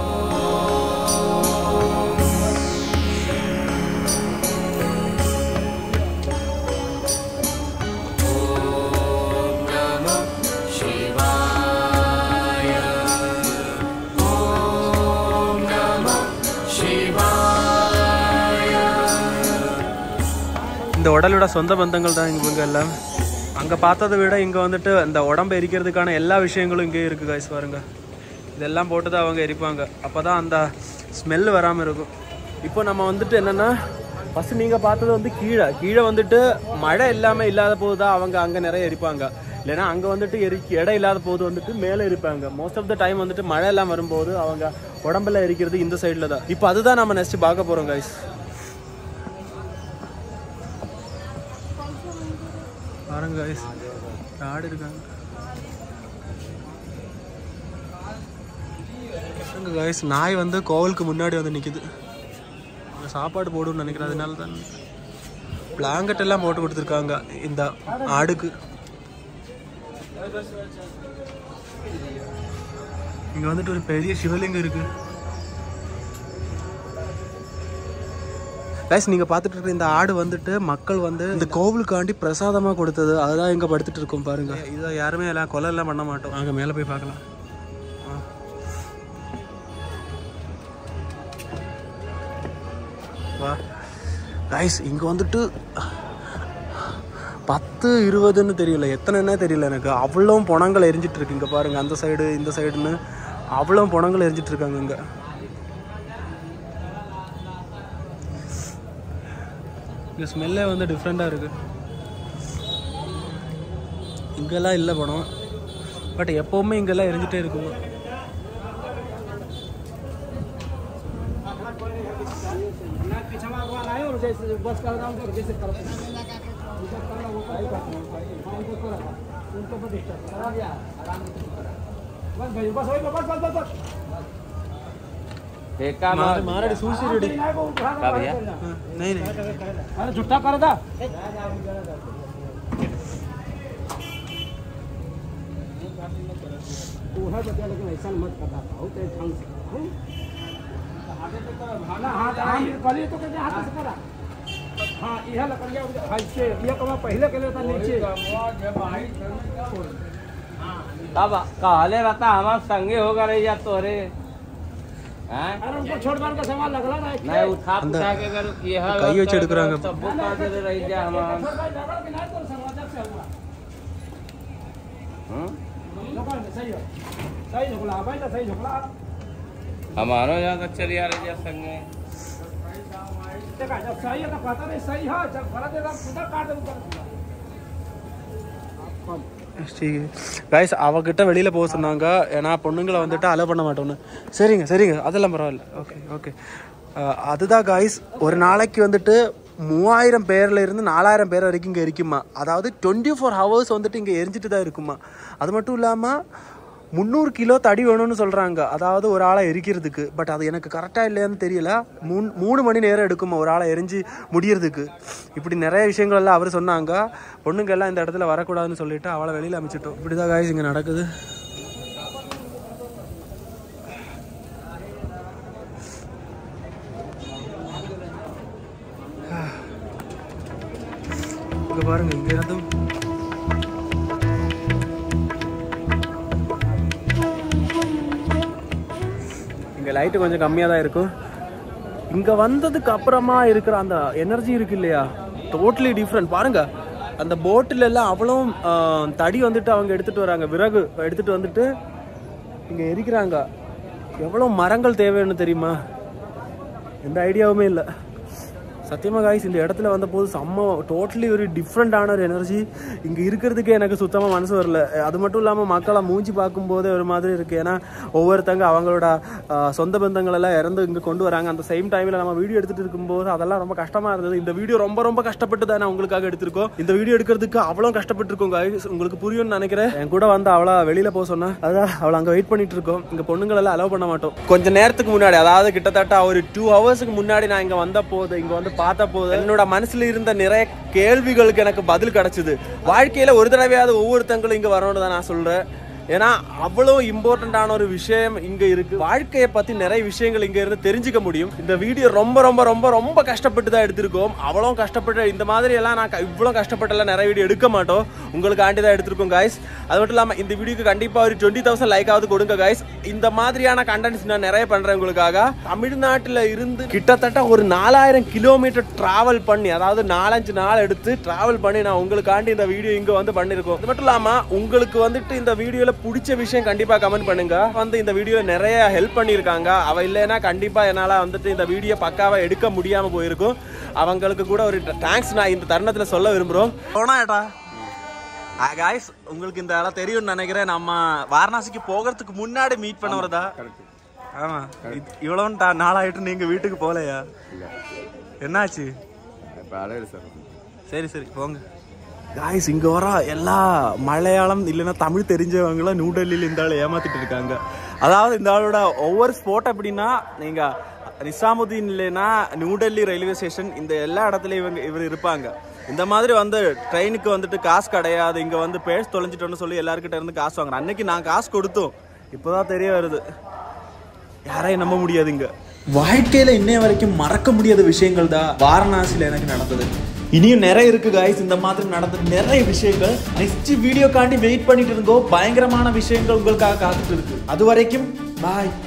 இந்த உடலோட சொந்த பந்தங்கள் தான் இவங்க எல்லாம் அங்கே பார்த்ததை விட இங்கே வந்துட்டு இந்த உடம்பை எரிக்கிறதுக்கான எல்லா விஷயங்களும் இங்கே இருக்குது காய்ஸ் பாருங்க இதெல்லாம் போட்டு தான் அவங்க எரிப்பாங்க அப்போ தான் அந்த ஸ்மெல் வராமல் இருக்கும் இப்போ நம்ம வந்துட்டு என்னென்னா ஃபஸ்ட்டு நீங்கள் பார்த்தது வந்து கீழே கீழே வந்துட்டு மழை இல்லாமல் இல்லாத போது தான் அவங்க அங்கே நிறைய எரிப்பாங்க இல்லைன்னா அங்கே வந்துட்டு எரி இடம் இல்லாத போது வந்துட்டு மேலே எரிப்பாங்க மோஸ்ட் ஆஃப் த டைம் வந்துட்டு மழை எல்லாம் வரும்போது அவங்க உடம்புல எரிக்கிறது இந்த சைடில் தான் இப்போ அதுதான் நம்ம நெக்ஸ்ட் பார்க்க போகிறோம் காய்ஸ் பாருங்க guys ஆடு இருக்காங்க பாருங்க guys நாய் வந்து கோவிலுக்கு முன்னாடி வந்து நிக்குது அங்க சாப்பாடு போடுன்னு நினைக்கிறேன் அதனால தான் பிளாங்கெட் எல்லாம் போட்டு கொடுத்துருக்காங்க இந்த ஆடுக்கு இங்க வந்துட்டு ஒரு பெரிய சிவலிங்கம் இருக்கு கைஸ் நீங்கள் பார்த்துட்டு இருக்கிற இந்த ஆடு வந்துட்டு மக்கள் வந்து இந்த கோவிலுக்காண்டி பிரசாதமாக கொடுத்தது அதுதான் இங்கே படுத்துட்டு இருக்கோம் பாருங்க இதை யாருமே எல்லாம் கொலை எல்லாம் பண்ண மாட்டோம் அங்கே மேலே போய் பார்க்கலாம் ஆ. வா கைஸ் இங்கே வந்துட்டு பத்து இருபதுன்னு தெரியல எத்தனைன்னே தெரியல எனக்கு அவ்வளோ பணங்கள் எரிஞ்சிட்டு இருக்கு இங்கே பாருங்க அந்த சைடு இந்த சைடுன்னு அவ்வளோ பணங்கள் எரிஞ்சிட்டு இருக்காங்க இங்கே இங்கே ஸ்மெல்லே வந்து டிஃப்ரெண்ட்டாக இருக்குது இங்கெல்லாம் இல்லை படம் பட் எப்போவுமே இங்கெல்லாம் எரிஞ்சிட்டே இருக்கும் बस कर रहा हूँ जैसे कर उनको बस डिस्टर्ब करा दिया आराम से बस भाई बस वही बस बस बस बस फेंका मार मार सूसी रेडी का भैया नहीं नहीं अरे झुट्टा कर दा तू है बच्चा लेकिन ऐसा मत करता हो तेरे ढंग से हूँ? आगे तो कर, भाला हाथ हाथ करिए तो कैसे हाथ से करा हाँ यह लकड़िया हाँ इससे ये कमा पहले के लिए था नीचे तब कहले रहता हमार संगे होगा रही जा तोरे हैं अरे उनको छोड़ कर का सामान लगला ना नहीं उठा उठा के अगर ये है கையை வச்சு எடுக்கிறாங்க तब वो कहाँ से रही जा हमार हम्म? सही हो सही झुकला भाई तो सही झुकला हमारो यहाँ तक चली आ रही जा संगे देखा जब सही है तो पता नहीं सही है जब गलत है तो सीधा काट दे ऊपर கைஸ் அவகிட்ட வெளியில் போக சொன்னாங்க ஏன்னா பொண்ணுங்களை வந்துட்டு அலோ பண்ண மாட்டோன்னு சரிங்க சரிங்க அதெல்லாம் பரவாயில்ல ஓகே ஓகே அதுதான் கைஸ் ஒரு நாளைக்கு வந்துட்டு மூவாயிரம் பேர்ல இருந்து நாலாயிரம் பேர் வரைக்கும் இங்கே இருக்குமா அதாவது டுவெண்ட்டி ஃபோர் ஹவர்ஸ் வந்துட்டு இங்கே எரிஞ்சிட்டு தான் இருக்குமா அது மட்டும் இல்லாமல் முந்நூறு கிலோ தடி வேணும்னு சொல்கிறாங்க அதாவது ஒரு ஆளை எரிக்கிறதுக்கு பட் அது எனக்கு கரெக்டாக இல்லையான்னு தெரியல மூணு மூணு மணி நேரம் எடுக்குமா ஒரு ஆளை எரிஞ்சு முடியறதுக்கு இப்படி நிறைய விஷயங்கள் எல்லாம் அவர் சொன்னாங்க பொண்ணுங்க எல்லாம் இந்த இடத்துல வரக்கூடாதுன்னு சொல்லிட்டு அவளை வெளியில் அமைச்சிட்டோம் இப்படி தான் காய்ஸ் இங்கே நடக்குது இங்கே பாருங்க இங்கே இருந்தும் இங்கே லைட்டு கொஞ்சம் கம்மியாக தான் இருக்கும் இங்க வந்ததுக்கு அப்புறமா இருக்கிற அந்த எனர்ஜி இருக்கு இல்லையா டோட்டலி டிஃப்ரெண்ட் பாருங்க அந்த போட்டில் எல்லாம் அவ்வளோ ஆஹ், தடி வந்துட்டு அவங்க எடுத்துட்டு வராங்க விறகு எடுத்துட்டு வந்துட்டு இங்க எரிக்கிறாங்க எவ்வளோ மரங்கள் தேவைன்னு தெரியுமா எந்த ஐடியாவுமே இல்லை சத்தியமா காய்ஸ் இந்த இடத்துல வந்தபோது செம்ம டோட்டலி ஒரு டிஃப்ரெண்டான ஒரு எனர்ஜி இங்கே இருக்கிறதுக்கே எனக்கு சுத்தமாக மனசு வரல அது மட்டும் இல்லாமல் மக்களை மூஞ்சி பார்க்கும்போதே ஒரு மாதிரி இருக்குது ஏன்னா ஒவ்வொருத்தங்க அவங்களோட ஆஹ், சொந்த பந்தங்கள் எல்லாம் இறந்து இங்கே கொண்டு வராங்க அந்த சேம் டைமில் நம்ம வீடியோ எடுத்துகிட்டு இருக்கும்போது அதெல்லாம் ரொம்ப கஷ்டமாக இருந்தது இந்த வீடியோ ரொம்ப ரொம்ப கஷ்டப்பட்டு தான் உங்களுக்காக எடுத்திருக்கோம் இந்த வீடியோ எடுக்கிறதுக்கு அவ்வளோ கஷ்டப்பட்டிருக்கோம் காய்ஸ் உங்களுக்கு புரியும்னு நினைக்கிறேன் என் கூட வந்து அவளா வெளியில் போக சொன்னா அதான் அவளை அங்கே வெயிட் பண்ணிட்டு இருக்கோம் இங்கே பொண்ணுங்கள் எல்லாம் அலோவ் பண்ண மாட்டோம் கொஞ்ச நேரத்துக்கு முன்னாடி அதாவது கிட்டத்தட்ட ஒரு டூ ஹவர்ஸ்க்கு முன்னாடி நான் இங்க வந்த போது இங்க வந்து பார்த்த போது என்னோட மனசுல இருந்த நிறைய கேள்விகளுக்கு எனக்கு பதில் கிடைச்சது வாழ்க்கையில ஒரு தடவையாவது ஒவ்வொருத்தங்களும் இங்க வரணும்னு தான் நான் சொல்றேன் ஏன்னா அவ்வளோ இம்பார்ட்டண்ட்டான ஒரு விஷயம் இங்க இருக்கு வாழ்க்கையை பத்தி நிறைய விஷயங்கள் இங்க இருந்து தெரிஞ்சுக்க முடியும் இந்த வீடியோ ரொம்ப ரொம்ப ரொம்ப ரொம்ப கஷ்டப்பட்டு தான் எடுத்திருக்கோம் அவ்வளோ கஷ்டப்பட்டு இந்த மாதிரி எல்லாம் நான் க- இவ்வளோ கஷ்டப்பட்டெல்லாம் நிறைய வீடியோ எடுக்க மாட்டோம் உங்களுக்கு ஆண்டி தான் எடுத்திருக்கோம் காய்ஸ் அது மட்டும் இல்லாமல் இந்த வீடியோக்கு கண்டிப்பா ஒரு டுவெண்ட்டி தௌசண்ட் லைக்காவது கொடுங்க காய்ஸ் இந்த மாதிரியான கண்டென்ட்ஸ் நான் நிறைய பண்றேன் உங்களுக்காக தமிழ்நாட்டில் இருந்து கிட்டத்தட்ட ஒரு நாலாயிரம் கிலோமீட்டர் டிராவல் பண்ணி அதாவது நாலஞ்சு நாள் எடுத்து டிராவல் பண்ணி நான் உங்களுக்காண்டி இந்த வீடியோ இங்க வந்து பண்ணிருக்கோம் அது மட்டும் இல்லாம உங்களுக்கு வந்துட்டு இந்த வீடியோல பிடிச்ச விஷயம் கண்டிப்பா கமெண்ட் பண்ணுங்க வந்து இந்த வீடியோ நிறைய ஹெல்ப் பண்ணியிருக்காங்க அவ இல்லைன்னா கண்டிப்பா என்னால வந்துட்டு இந்த வீடியோ பக்காவா எடுக்க முடியாம போயிருக்கும் அவங்களுக்கு கூட ஒரு தேங்க்ஸ் நான் இந்த தருணத்துல சொல்ல விரும்புறோம் போனா ஏட்டா காய்ஸ் உங்களுக்கு இந்த இடம் தெரியும்னு நினைக்கிறேன் நம்ம வாரணாசிக்கு போகிறதுக்கு முன்னாடி மீட் பண்ண வரதா ஆமா இது- இவ்வளவு டா- நாளாயிட்டு நீங்க வீட்டுக்கு போகலையா என்னாச்சு சரி சரி போங்க காய்ஸ் இங்க வர எல்லா மலையாளம் இல்லைன்னா தமிழ் தெரிஞ்சவங்களும் நியூ டெல்லியில இந்த ஆளை ஏமாத்திட்டு இருக்காங்க அதாவது இந்த ஆளோட ஒவ்வொரு ஸ்பாட் அப்படின்னா நீங்க நிசாமுதீன் இல்லைன்னா நியூ டெல்லி ரயில்வே ஸ்டேஷன் இந்த எல்லா இடத்துலயும் இவங்க இவர் இருப்பாங்க இந்த மாதிரி வந்து ட்ரெயினுக்கு வந்துட்டு காசு கிடையாது இங்க வந்து பேஸ் தொலைஞ்சிட்டோன்னு சொல்லி எல்லாருக்கிட்ட இருந்து காசு வாங்குறேன் அன்னைக்கு நான் காசு கொடுத்தோம் இப்போதான் தெரிய வருது யாரையும் நம்ப முடியாது இங்க வாழ்க்கையில இன்னைய வரைக்கும் மறக்க முடியாத விஷயங்கள் தான் வாரணாசியில எனக்கு நடந்தது இனியும் நிறைய இருக்கு காய்ஸ் இந்த மாதிரி நடந்த நிறைய விஷயங்கள் நெக்ஸ்ட் வீடியோக்காண்டி வெயிட் பண்ணிட்டு இருந்தோம் பயங்கரமான விஷயங்கள் உங்களுக்காக காத்துட்டு இருக்கு அது வரைக்கும் பாய்